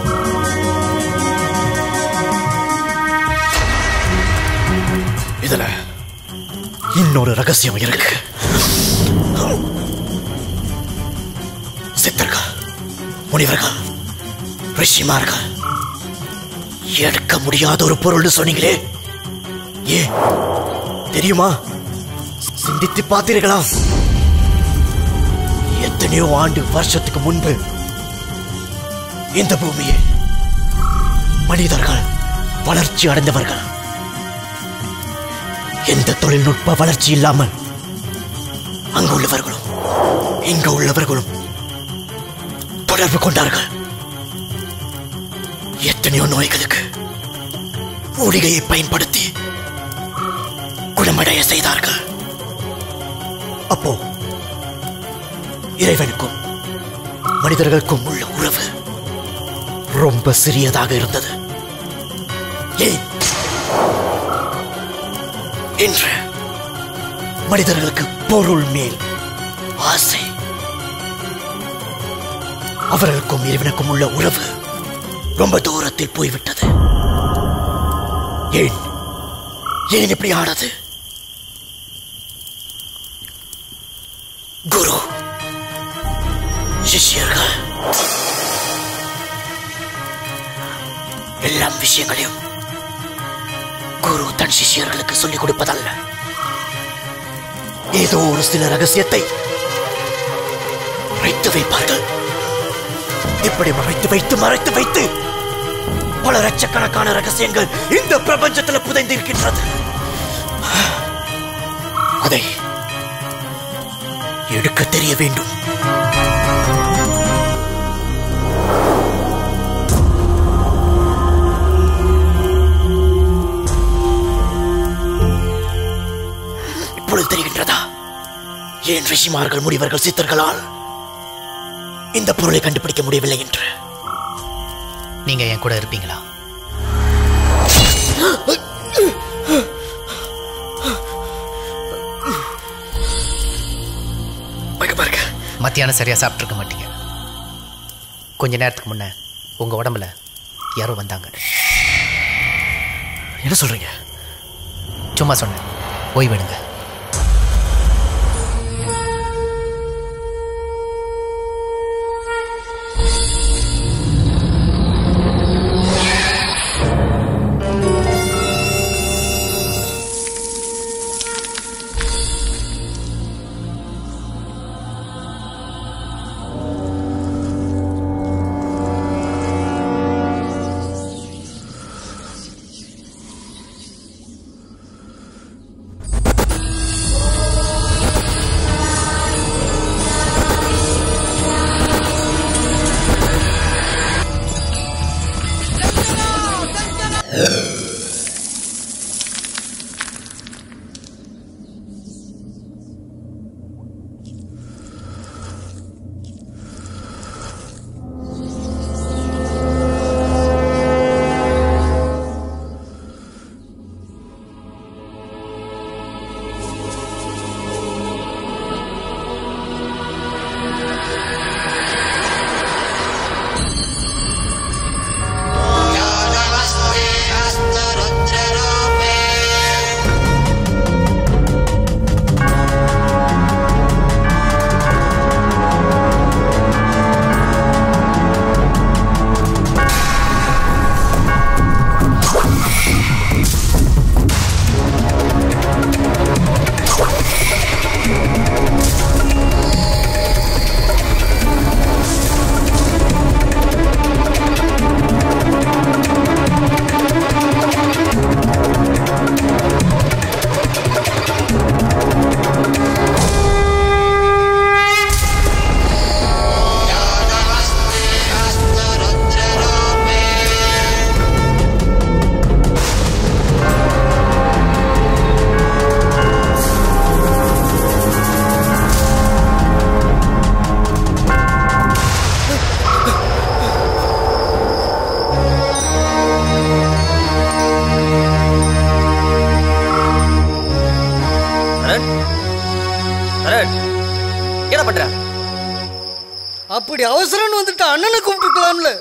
இதுல இன்னொரு ரகசியம் இருக்கு சித்தர்கள் முனிவர்கள் ரிஷிமார்கள் எடுக்க முடியாத ஒரு பொருள்னு சொன்னீங்களே ஏ தெரியுமா சிந்தித்து பார்த்தீர்களா எத்தனையோ ஆண்டு வருஷத்துக்கு முன்பு இந்த பூமியை மனிதர்கள் வளர்ச்சி அடைந்தவர்கள் எந்த தொழில்நுட்ப வளர்ச்சி இல்லாமல் அங்கு உள்ளவர்களும் இங்கு உள்ளவர்களும் தொடர்பு கொண்டார்கள் எத்தனையோ நோய்களுக்கு மூலிகையை பயன்படுத்தி குணமடைய செய்தார்கள் அப்போ இறைவனுக்கும் மனிதர்களுக்கும் உள்ள உறவு ரொம்ப சிறியதாக இருந்தது ஏன் இன்று மனிதர்களுக்கு பொருள் மேல் ஆசை அவர்களுக்கும் இறைவனுக்கும் உள்ள உறவு ரொம்ப தூரத்தில் போய்விட்டது ஏன் ஏன் இப்படி ஆனது குரு சிஷ்யர்கள் எல்லா விஷயங்களையும் குரு தன் சிஷ்யர்களுக்கு சொல்லிக் கொடுப்பதல்ல ஏதோ ஒரு சில ரகசியத்தை மறைத்து வைப்பார்கள் இப்படி மறைத்து வைத்து மறைத்து வைத்து பல லட்சக்கணக்கான ரகசியங்கள் இந்த பிரபஞ்சத்துல புதைந்து இருக்கின்றது அதை எடுக்க தெரிய வேண்டும் இப்பொழுது தெரிகின்றதா ஏன் ரிஷிமார்கள் முனிவர்கள் சித்தர்களால் இந்த பொருளை கண்டுபிடிக்க முடியவில்லை என்று நீங்க என் கூட இருப்பீங்களா மத்தியானம் சரியா சாப்பிட்டுருக்க மாட்டீங்க கொஞ்ச நேரத்துக்கு முன்ன உங்க உடம்புல யாரோ வந்தாங்க என்ன சொல்றீங்க சும்மா சொன்னேன் ஓய்வெடுங்க அரண் அரண் என்ன பண்ற அப்படி அவசரம்னு வந்துட்டு அண்ணனை கூப்பிட்டுக்கலாம்ல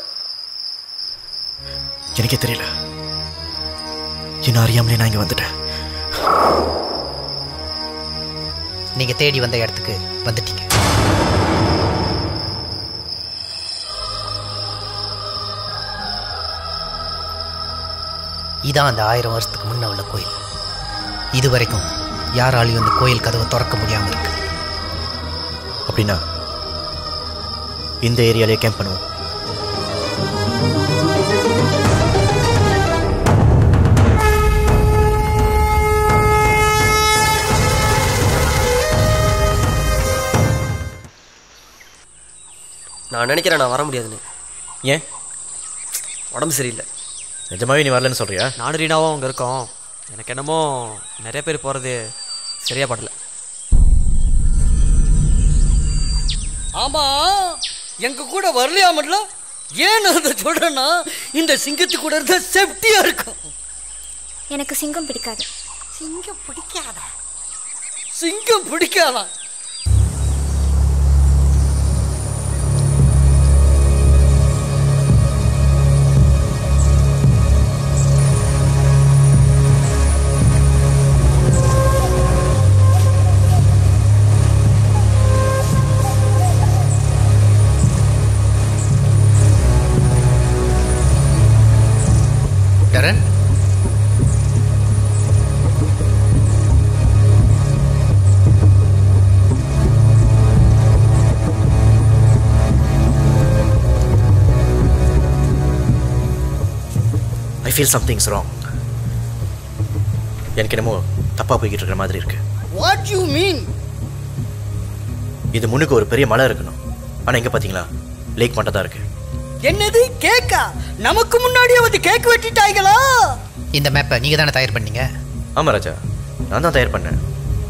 எனக்கே தெரியல என்ன அறியாமலே நான் இங்க வந்துட்டேன் நீங்க தேடி வந்த இடத்துக்கு வந்துட்டீங்க இதான் அந்த ஆயிரம் வருஷத்துக்கு முன்ன உள்ள கோயில் இது வரைக்கும் யாராலையும் இந்த கோயில் கதவை திறக்க முடியாம இருக்கு அப்படின்னா இந்த ஏரியாலே கேம்ப் பண்ணுவோம் நான் நினைக்கிறேன் நான் வர முடியாதுன்னு ஏன் உடம்பு சரியில்லை நிஜமாவே நீ வரலன்னு சொல்றியா நானும் ரீனாவும் அங்கே இருக்கோம் எனக்கு என்னமோ நிறைய பேர் போகிறது சரியா படல ஆமா எங்க கூட வரலையாமல்ல ஏன் அதை சொல்றேன்னா இந்த சிங்கத்து கூட இருந்தா சேஃப்டியா இருக்கும் எனக்கு சிங்கம் பிடிக்காது சிங்கம் பிடிக்காதா சிங்கம் பிடிக்காதா Dharan I feel something's wrong எனக்கு என்னமோ தப்பா போய்கிட்டு இருக்கிற மாதிரி இருக்கு வாட் யூ மீன் இது முன்னுக்கு ஒரு பெரிய மலை இருக்கணும் ஆனா எங்க பாத்தீங்களா லேக் மட்டும் தான் இருக்கு என்னது கேக்கா நமக்கு முன்னாடியே வந்து கேக் வெட்டிட்டாங்களா இந்த மேப்பை நீங்க தானே தயார் பண்ணீங்க ஆமா ராஜா நான் தான் தயார் பண்ணேன்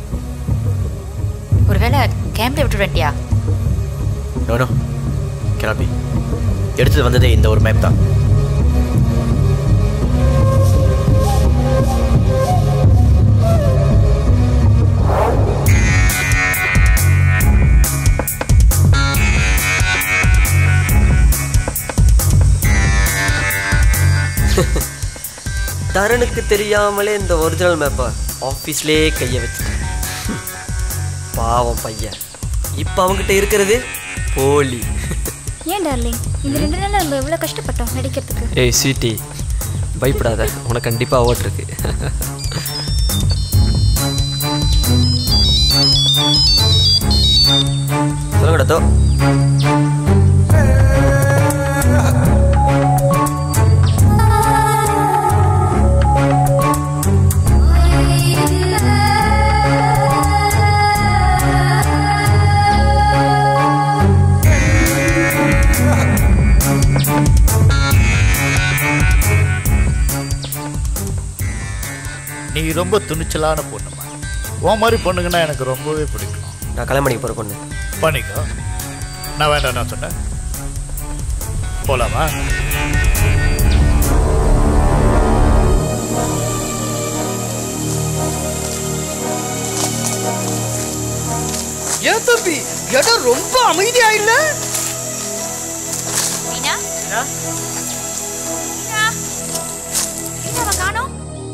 ஒருவேளை கேம்ப்ல விட்டு வேண்டியா நோ நோ கேனாட் பி எடுத்தது வந்ததே இந்த ஒரு மேப் தான் தரனுக்கு தெரியாமலே இந்த ஒரிஜினல் மேப்பை ஆஃபீஸ்லேயே கையை வச்சுட்டேன் பாவம் பையன் இப்போ அவங்ககிட்ட இருக்கிறது போலி ஏன் டார்லிங் இந்த ரெண்டு நாள் நம்ம எவ்வளோ கஷ்டப்பட்டோம் நடிக்கிறதுக்கு ஏய் ஸ்வீட்டி பயப்படாத உனக்கு கண்டிப்பாக ஓட்டு இருக்கு சொல்லுங்கடா தோ நீ ரொம்ப துணிச்சலான பொண்ணுமா உன் மாதிரி பொண்ணுங்கன்னா எனக்கு ரொம்பவே பிடிக்கும் நான் கல்யாணம் பண்ணி போகிற பொண்ணு பண்ணிக்கோ நான் வேண்டாம் நான் சொன்னேன் போலாமா ஏன் தம்பி இடம் ரொம்ப அமைதியா இல்ல மீனா மீனா மீனாவை காணோம்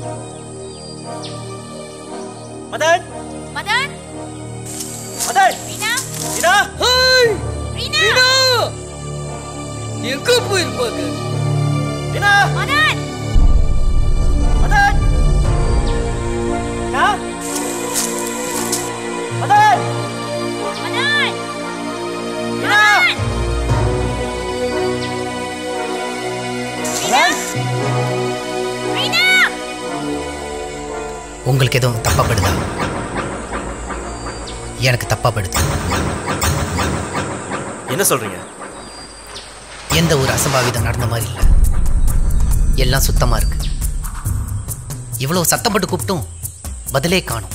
மதன் மதன் மதன் மீனா மீனா ஹேய் மீனா மீனா எங்க போயிருப்பாங்க மீனா மதன் மதன் மீனா மதன் மதன் மீனா மதன் மீனா உங்களுக்கு எதுவும் தப்பாப்படுதா எனக்கு தப்பாப்படுது என்ன சொல்றீங்க எந்த ஒரு அசம்பாவிதம் நடந்த மாதிரி இல்லை எல்லாம் சுத்தமா இருக்கு இவ்வளவு சத்தப்பட்டு கூப்பிட்டும் பதிலே காணும்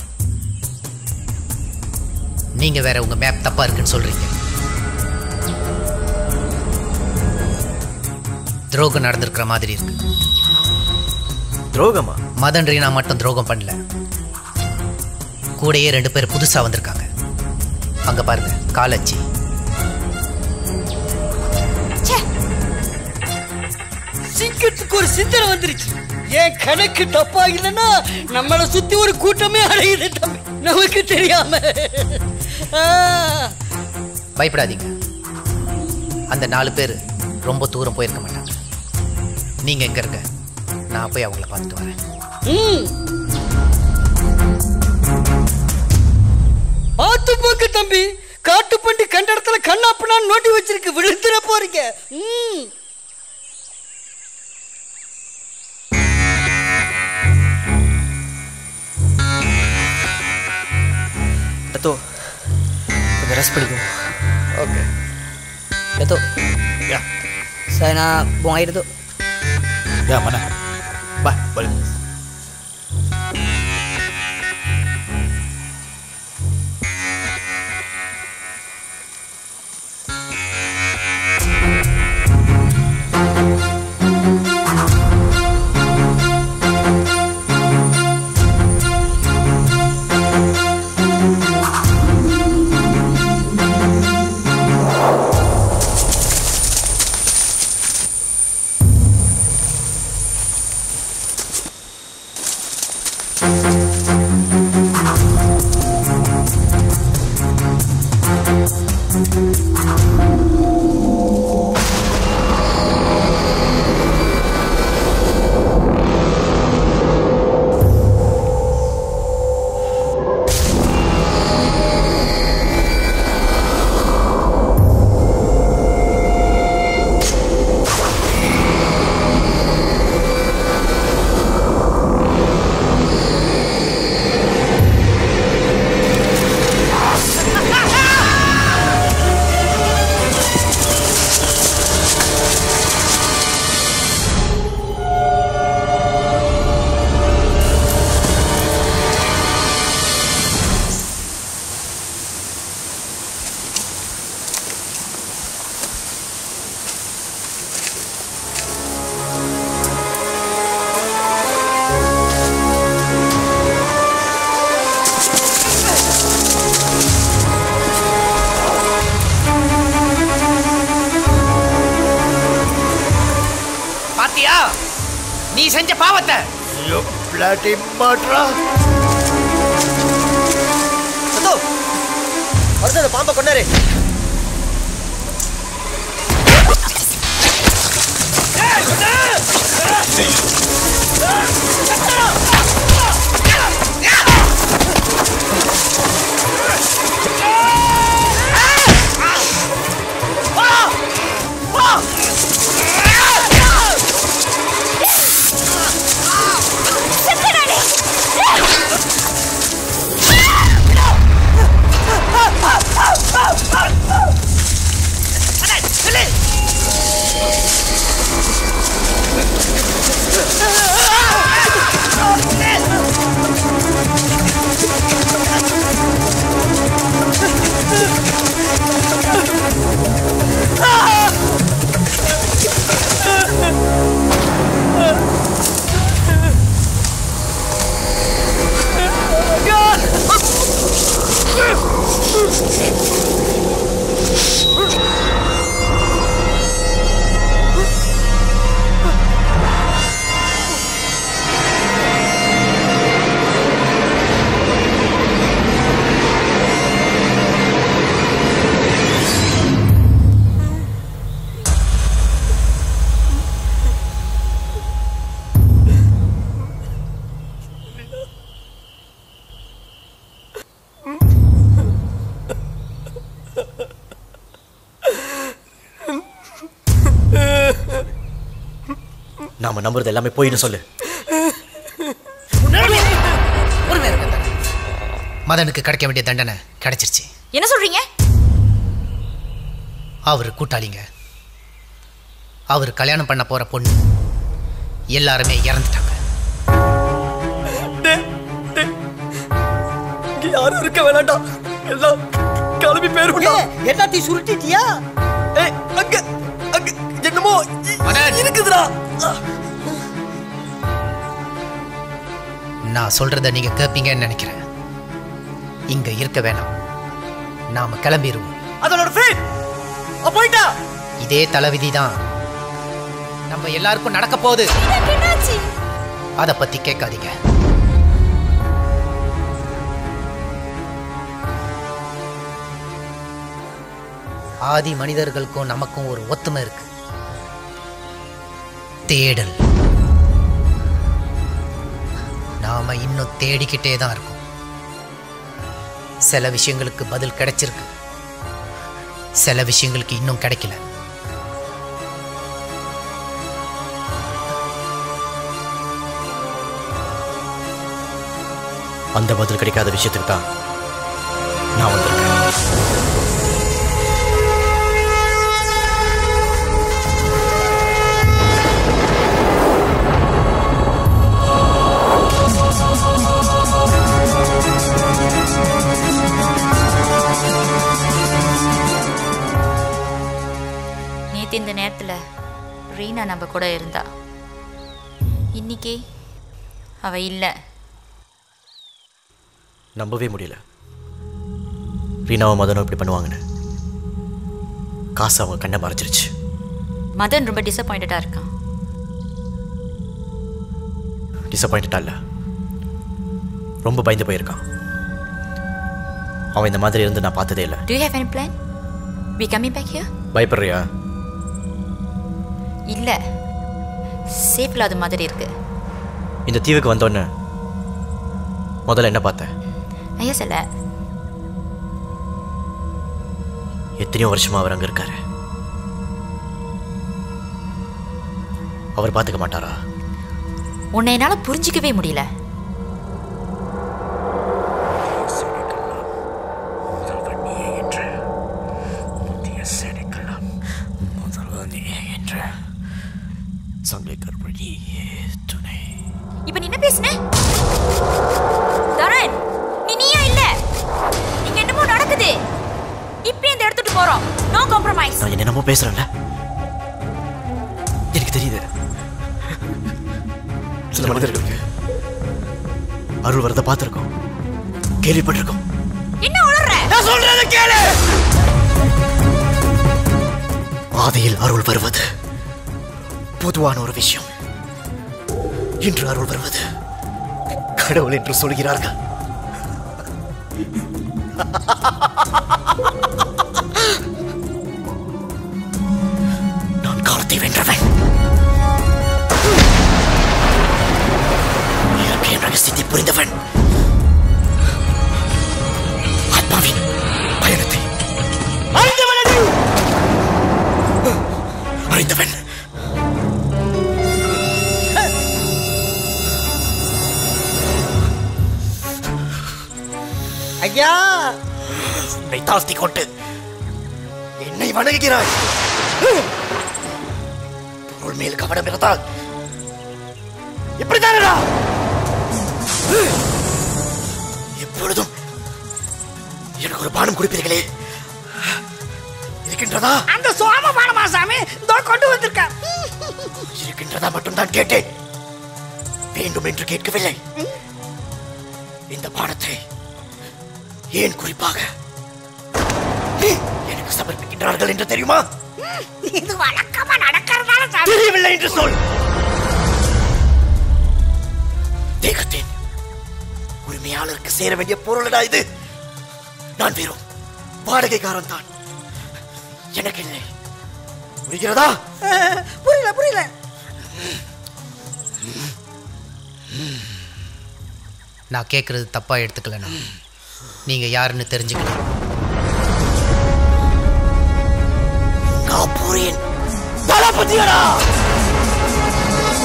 நீங்க வேற உங்க மேப் தப்பா இருக்குன்னு சொல்றீங்க துரோகம் நடந்திருக்கிற மாதிரி இருக்கு துரோகமா மதன் ரீனா மட்டும் துரோகம் பண்ணல கூடயே ரெண்டு பேர் புதுசா வந்திருக்காங்க அங்க பாருங்க காலச்சி சிங்கத்துக்கு ஒரு சிந்தனை வந்துருச்சு ஏன் கணக்கு தப்பா இல்லைன்னா நம்மளை சுத்தி ஒரு கூட்டமே அடையுது தம்பி நமக்கு தெரியாம ஆ. பயப்படாதீங்க அந்த நாலு பேர் ரொம்ப தூரம் போயிருக்க மாட்டாங்க நீங்க எங்க இருக்க நான் போய் அவங்கள பார்த்துட்டு வரேன் ம். பார்த்து போக்கு தம்பி காட்டு பண்டி கண்ட இடத்துல கண்ணாப்பண்ணான்னு நோண்டி வச்சிருக்கு விழுந்துட போறீங்க ம். டத்தோ கொஞ்சம் ரெஸ்ட் பண்ணிக்கோ okay Dato. Ya. Saya nak buang air Dato. Ya, mana? Bah, boleh. பாத்தியா நீ செஞ்ச பாவத்தை You bloody murderer! டத்தோ வருது அந்த பாம்பை கொண்டாரு Ah! நாம நம்புறது எல்லாமே போயின்னு சொல்லு பொறுமையா இருங்க தரேன். மதனுக்கு கிடைக்க வேண்டிய தண்டனை கிடைச்சிருச்சு என்ன சொல்றீங்க அவர் கூட்டாளிங்க அவர் கல்யாணம் பண்ண போற பொண்ணு எல்லாருமே இறந்துட்டாங்க இங்க யாரும் இருக்க வேணாம்டா எல்லாம் கிளம்பி போயிருக்கா எல்லாத்தையும் சுருட்டிட்டியா ஏய் அங்க அங்க என்னமோ இ- இருக்குதுடா நான் சொல்றத நீங்க கேட்பீங்கன்னு நினைக்கிறேன் இங்க இருக்க வேணாம் நாம கிளம்பிடுவோம் அதனோட ஃபேட் போயிட்டா இதே தலைவிதி தான் நம்ம எல்லாருக்கும் நடக்க போகுது அத பத்தி கேட்காதீங்க ஆதி மனிதர்களுக்கும் நமக்கும் ஒரு ஒத்துமை இருக்கு தேடல் நாம இன்னும் தேடிக்கிட்டே தான் இருக்கோம் சில விஷயங்களுக்கு பதில் கிடைச்சிருக்கு சில விஷயங்களுக்கு இன்னும் கிடைக்கல அந்த பதில் கிடைக்காத விஷயத்துக்கு தான் நான் வந்திருக்கேன் நேத்து இந்த நேரத்துல ரீனா நம்ம கூட இருந்தா இன்னைக்கு அவ இல்ல நம்பவே முடியல ரீனாவும் மதனும் இப்படி பண்ணுவாங்கன்னு காசு அவங்க கண்ணை மறைச்சிருச்சு மதன் ரொம்ப டிசப்பாயிண்டடா இருக்கான் டிசப்பாயிண்டா இல்லை ரொம்ப பயந்து போயிருக்கான் அவன் இந்த மாதிரி இருந்து நான் பார்த்ததே இல்லை Do you have any plan? We coming back here? பயப்படுறியா இல்ல சேஃப் இல்லாத மாதிரி இருக்கு இந்த தீவுக்கு வந்தோன்னே முதல்ல என்ன பார்த்தேன் ஐயா சில எத்தனையோ வருஷமா அவர் அங்க இருக்காரு அவர் பார்த்துக்க மாட்டாரா உன்னை என்னால புரிஞ்சிக்கவே முடியல சங்கை கற்பழி துணை இப்ப நீ என்ன பேசுன தரன் நீ நீயா இல்ல இங்க என்னமோ நடக்குது இப்பயே இந்த இடத்துக்கு போறோம் நோ காம்ப்ரமைஸ் நான் என்னென்னமோ பேசுறேன்ல எனக்கு தெரியுது சில மனிதர்களுக்கு அருள் வரதை பார்த்துருக்கோம் கேள்விப்பட்டிருக்கோம் என்ன உளற நான் சொல்றத கேளு ஆதியில் அருள் வருவது பொதுவான ஒரு விஷயம் இன்று அருள் வருவது கடவுள் என்று சொல்கிறார்கள் நான் காலத்தை வென்றவன் இயற்கையின் ரகசியத்தை புரிந்தவன் ஆத்மாவின் பயணத்தை அறிந்தவன் ஐயா என்னை தாழ்த்தி கொண்டு என்னை வணங்குகிறாய் பொருள் மேல் கவனம் இருந்தால் எப்படித்தானடா எப்பொழுதும் எனக்கு ஒரு பானம் கொடுப்பீர்களே இருக்கின்றதா அந்த சோம பானமா சாமி இதோ கொண்டு வந்திருக்க இருக்கின்றதா மட்டும்தான் கேட்டேன் வேண்டும் என்று கேட்கவில்லை இந்த பானத்தை ஏன் குறிப்பாக எனக்கு சமர்ப்பிக்கின்றார்கள் என்று தெரியுமா இது வழக்கமா நடக்கிறதால சாமி தெரியவில்லை என்று சொல் தேகத்தின் உரிமையாளருக்கு சேர வேண்டிய பொருளடா இது நான் வெறும் வாடகைக்காரன் தான் எனக்கு இல்லை புரிகிறதா புரியல புரியல நான் கேட்குறது தப்பாக எடுத்துக்கலண்ணா நீங்கள் யாருன்னு தெரிஞ்சுக்கலாம் காப்பூரின் தளபதியடா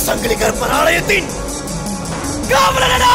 சங்கிலி கருப்பர் ஆலயத்தின் காவலனடா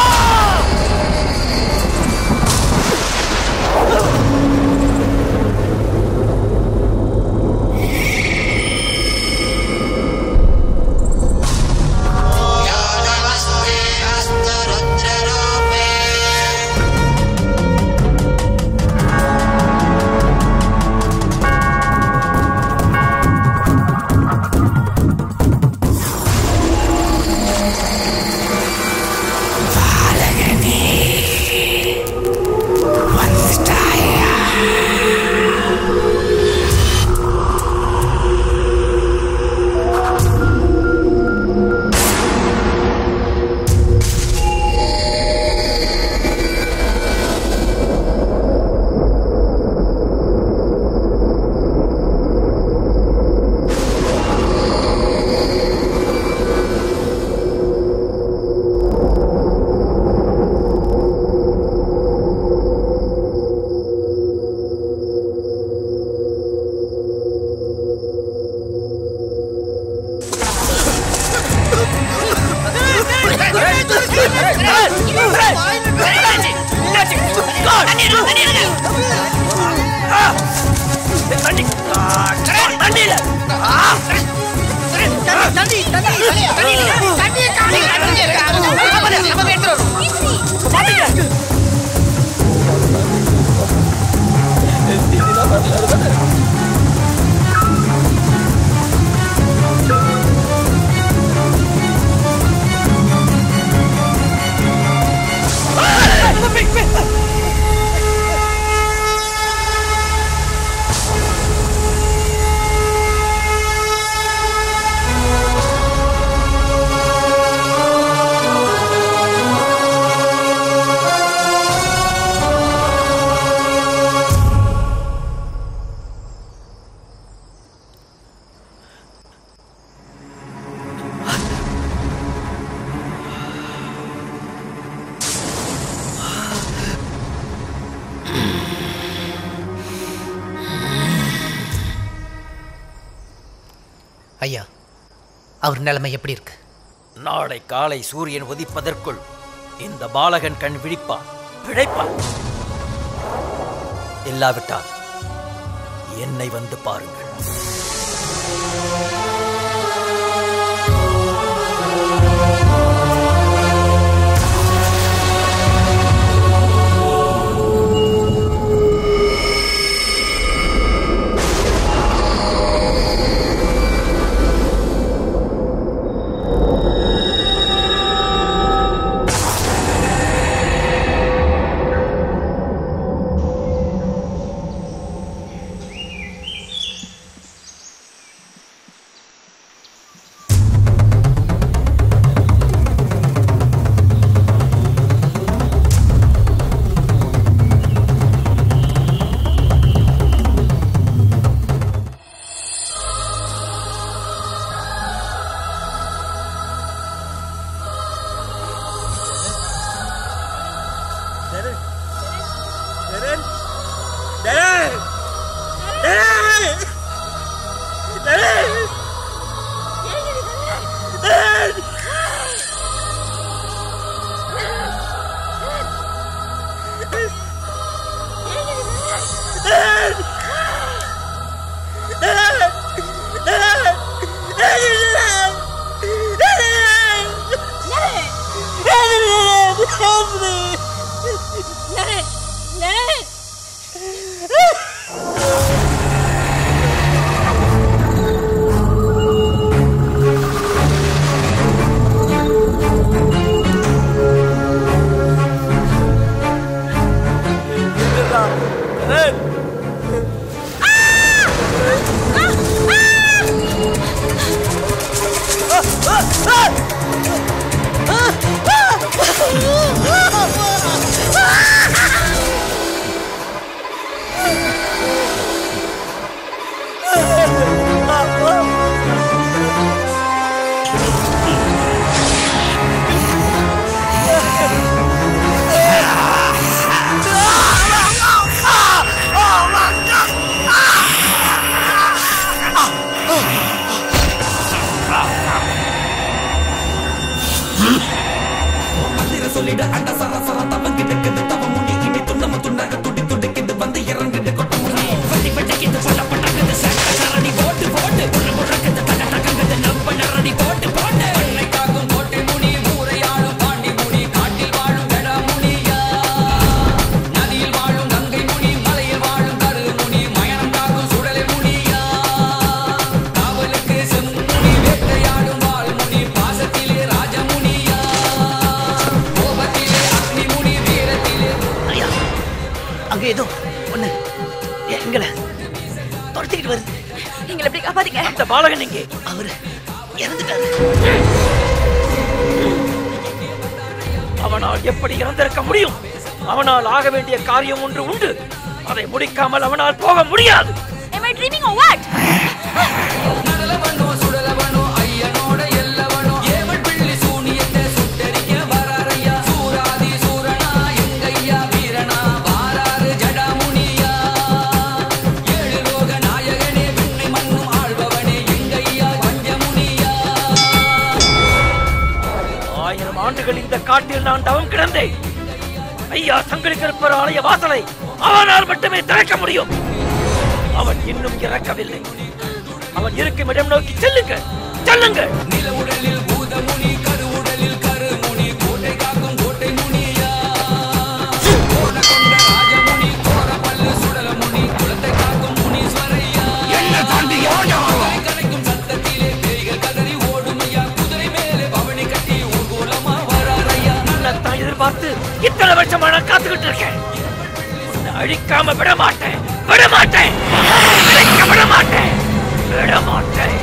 ஐயா அவர் நிலைமை எப்படி இருக்கு நாளை காலை சூரியன் உதிப்பதற்குள் இந்த பாலகன் கண் விழிப்பான் பிழைப்பான் இல்லாவிட்டால் என்னை வந்து பாருங்கள் Ah! சொல்லிட அண்ட சர சர தவம் கிடக்குது தவ முனி இனி துண்ணம துண்டாக துடி துடிக்குது வந்து இறங்குது கொட்ட முனி வெட்டி வெட்டிக்குது பட்ட பட்டக்குது சட்ட சரணி போட்டு போட்டு புள்ள முழக்குது தக தகங்குது நம்ப நரடி போட்டு போட்டு பண்ணை காக்கும் கோட்டை முனி ஊரையாளும் பாண்டி முனி காட்டில் வாழும் வெட முனியா நதியில் வாழும் கங்கை முனி மலையில் வாழும் கரு முனி மயனம் காக்கும் சுடலை முனியா காவலுக்கு செம்முனி வேட்டையாடும் வாள் முனி பாசத்திலே ராஜமுனியா கோபத்திலே அக்னி முனி வீரத்திலே ஐயா அங்க ஏதோ ஒண்ணு எங்களை துரத்திக்கிட்டு வருது எங்களை எப்படி காப்பாத்தீங்க அந்த பாலகன் எங்கே அவரு இறந்துட்டாரு அவனால் எப்படி இறந்திருக்க முடியும் அவனால் ஆக வேண்டிய காரியம் ஒன்று உண்டு அதை முடிக்காமல் அவனால் போக முடியாது Am I dreaming or what? நடலவனோ சுடலவனோ ஐயனோட எல்லவனோ ஏவல் பிள்ளி சூனியத்தை சுட்டெரிக்க வராரையா சூராதி சூரனா எங்கையா வீரனா வாராறு ஜடாமுனியா ஏழு லோக நாயகனே விண்ணை மண்ணும் ஆள்பவனே எங்கையா பஞ்சமுனியா ஆயிரம் ஆண்டுகள் இந்த காட்டில் நான் தவம் கிடந்தேன் ஐயா சங்கடித்திருப்பர் ஆலய வாசலை அவனால் மட்டுமே திறக்க முடியும் அவன் இன்னும் இறக்கவில்லை அவன் இருக்கும் இடம் நோக்கி செல்லுங்கள் செல்லுங்கள் நில உடலில் பூதமுனி கருவுடலில் கருமுனி கோட்டை காக்கும் கோட்டை முனியா கோல கொண்ட ராஜமுனி கோர பல்லு சுடல முனி குலத்தை காக்கும் முனீஸ்வரையா என்ன தாண்டி கலைக்கும் சத்தத்திலே பேய்கள் கதறி ஓடுமையா குதிரை மேலே பவனி கட்டி ஊர்கோலமா வராரையா உன்னைத்தான் எதிர்பார்த்து இத்தனை வருஷமா நான் காத்துக்கிட்டு இருக்கேன் உன்னை அழிக்காம விட மாட்டேன் விட மாட்டேன் அழிக்க விட மாட்டேன் விட மாட்டேன்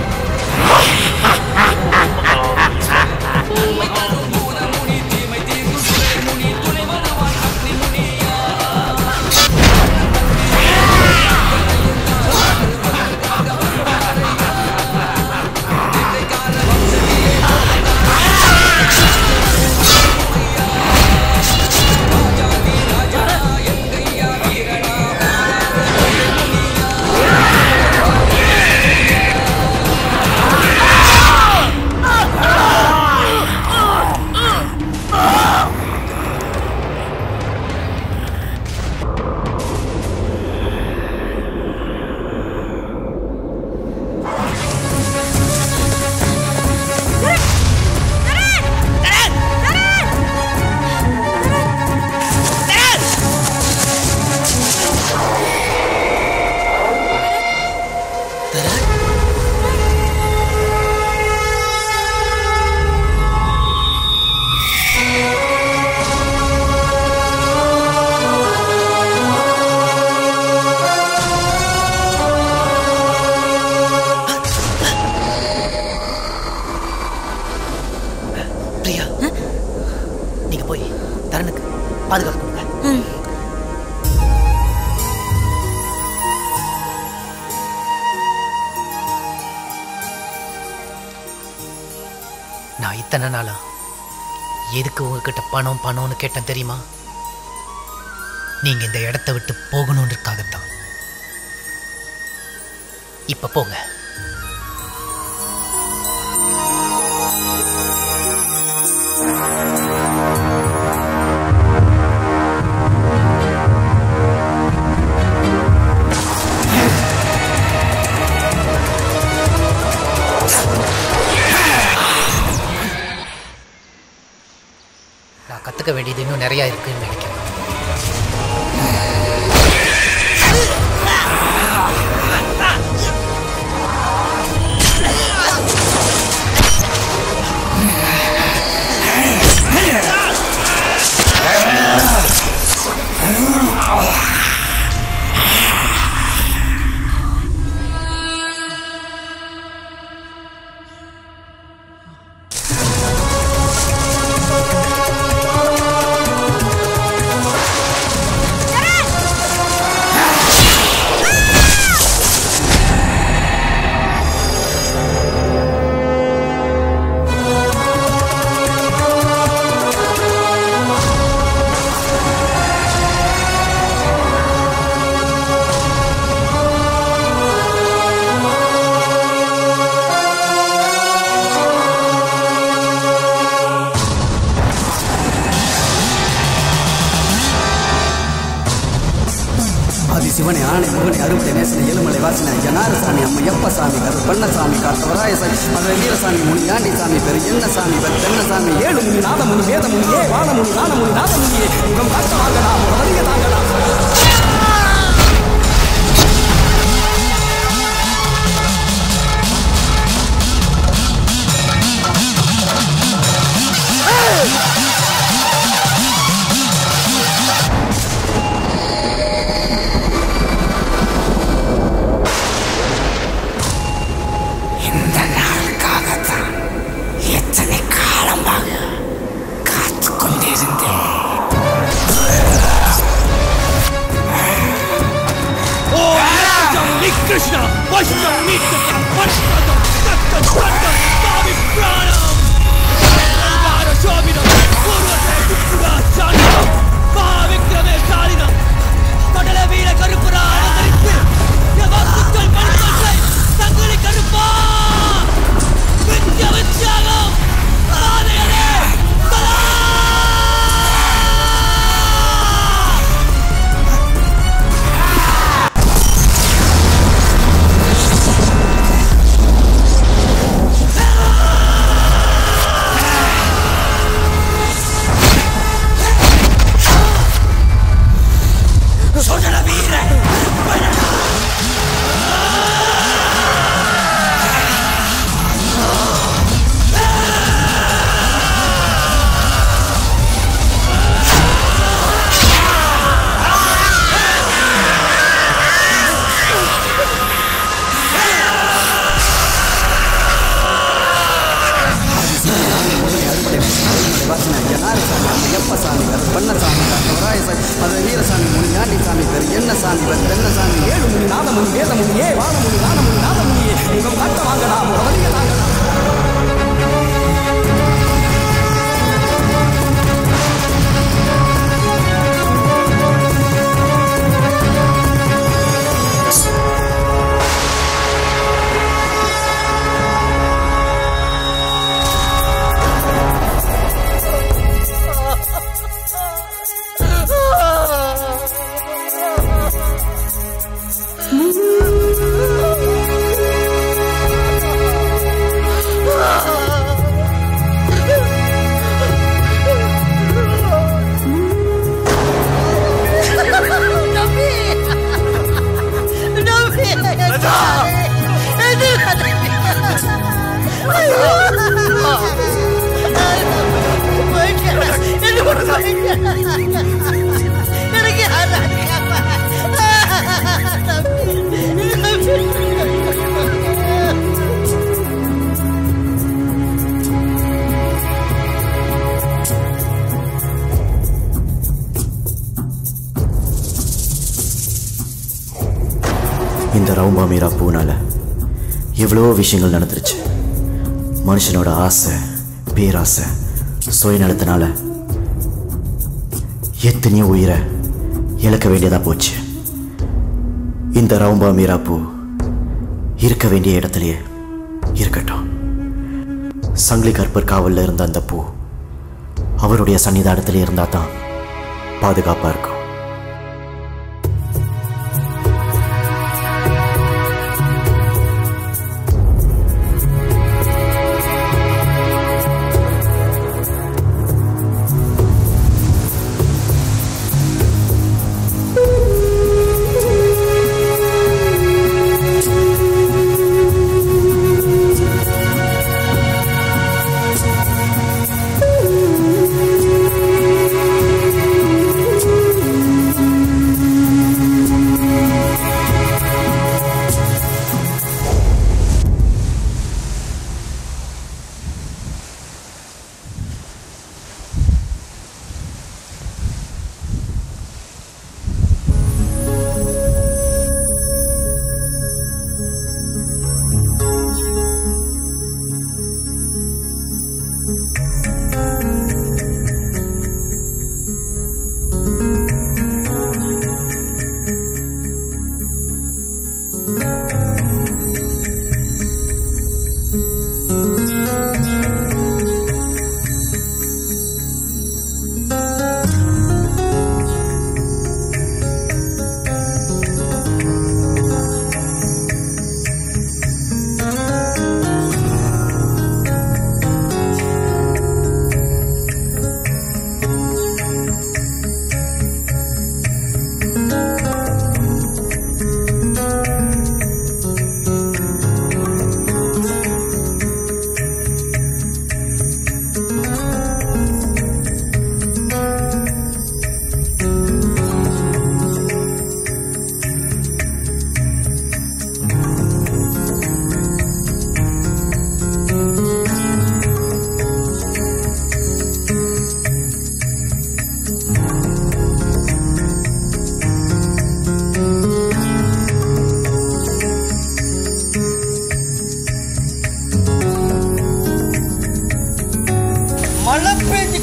பிரியா நீங்க போய் தரனுக்கு பாதுகாப்பு கொடுங்க நான் இத்தனை நாளா எதுக்கு உங்ககிட்ட பணம் பணம்னு கேட்டேன் தெரியுமா நீங்க இந்த இடத்த விட்டு போகணுன்றதுக்காகத்தான் இப்ப போங்க நான் கத்துக்க வேண்டியது இன்னும் நிறைய இருக்குன்னு நினைக்கிறேன் ஆ சிவனை ஆணை முகனை அறுபடை நேசனை ஏழுமலை வாசனை ஜனாரசாமி அம்மா எப்பசாமி கரு பண்ணசாமி காத்தவராயசாமி மதுரை வீரசாமி முனி ஆண்டிசாமி பெரு என்னசாமி பெரு தென்னசாமி ஏழு முனி நாதமுனி வேதமுனி ஏ வானமுனி நானமுனி நாதமுனியே முகம் காட்ட வாங்கலாம் வருக தாங்கலாம் இந்த நாளுக்காகத்தான் எத்தனை காலமாக காத்து கொண்டிருந்தேன் Krishna, Vaishnav Nitya, Vaishnav, Satya, Satya, Swami Pranam, Alvaro Shobina, Purvate, Pura, Chanam, Mahavikrame, Salinam, கடல வீர கருப்புரா அலங்கரித்து எவாக்குக்கள் மணிக்கட்டை தங்களை கருப்பா வித்ய வித்யாகம் பாதையரே சுடல வீர வாசனை ஜனாரசாமி அம்மா எப்பசாமி கரு பண்ணசாமி காத்தவராயசாமி மதுரை வீரசாமி முனி ஆண்டிசாமி பெரு என்னசாமி பெரு தென்னசாமி ஏழு முனி நாதமுனி வேதமுனி ஏ வானமுனி நானமுனி நாதமுனியே முகம் காட்ட வாங்கலாம் வருக தாங்கலாம் எனக்கு இந்த ரவும்பா மீரா பூனால எவ்வளோ விஷயங்கள் நடந்துருச்சு மனுஷனோட ஆசை பேராசை சுயநலத்தினால எத்தனையோ உயிரை இழக்க வேண்டியதா போச்சு இந்த ரவும்பா மீரா பூ இருக்க வேண்டிய இடத்துலயே இருக்கட்டும் சங்கிலி கற்பர் காவல்ல இருந்த அந்த பூ அவருடைய சன்னிதானத்திலே இருந்தா தான் பாதுகாப்பா இருக்கும்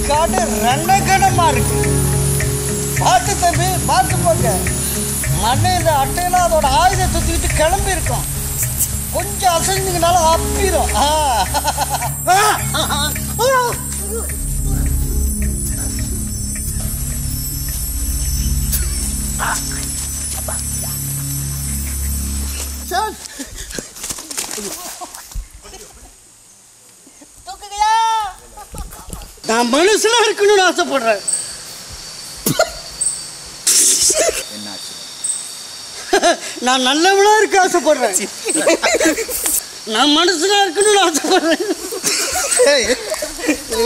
காடு ரணகடமா இருக்கு பார்த்து தம்பி பார்த்து போங்க மண்ணையில் அட்டையில அதோட ஆயுதத்தை தூக்கிட்டு கிளம்பி இருக்கோம் கொஞ்சம் அசைஞ்சிங்கனாலும் அப்பிரும் ஆ. ஆ. ஆ. சார் நான் மனுஷனா இருக்கணும்னு ஆசைப்படுறேன் நான் நல்லவனா இருக்க ஆசைப்படுறேன் நான் மனுஷனா இருக்கணும்னு ஆசைப்படுறேன்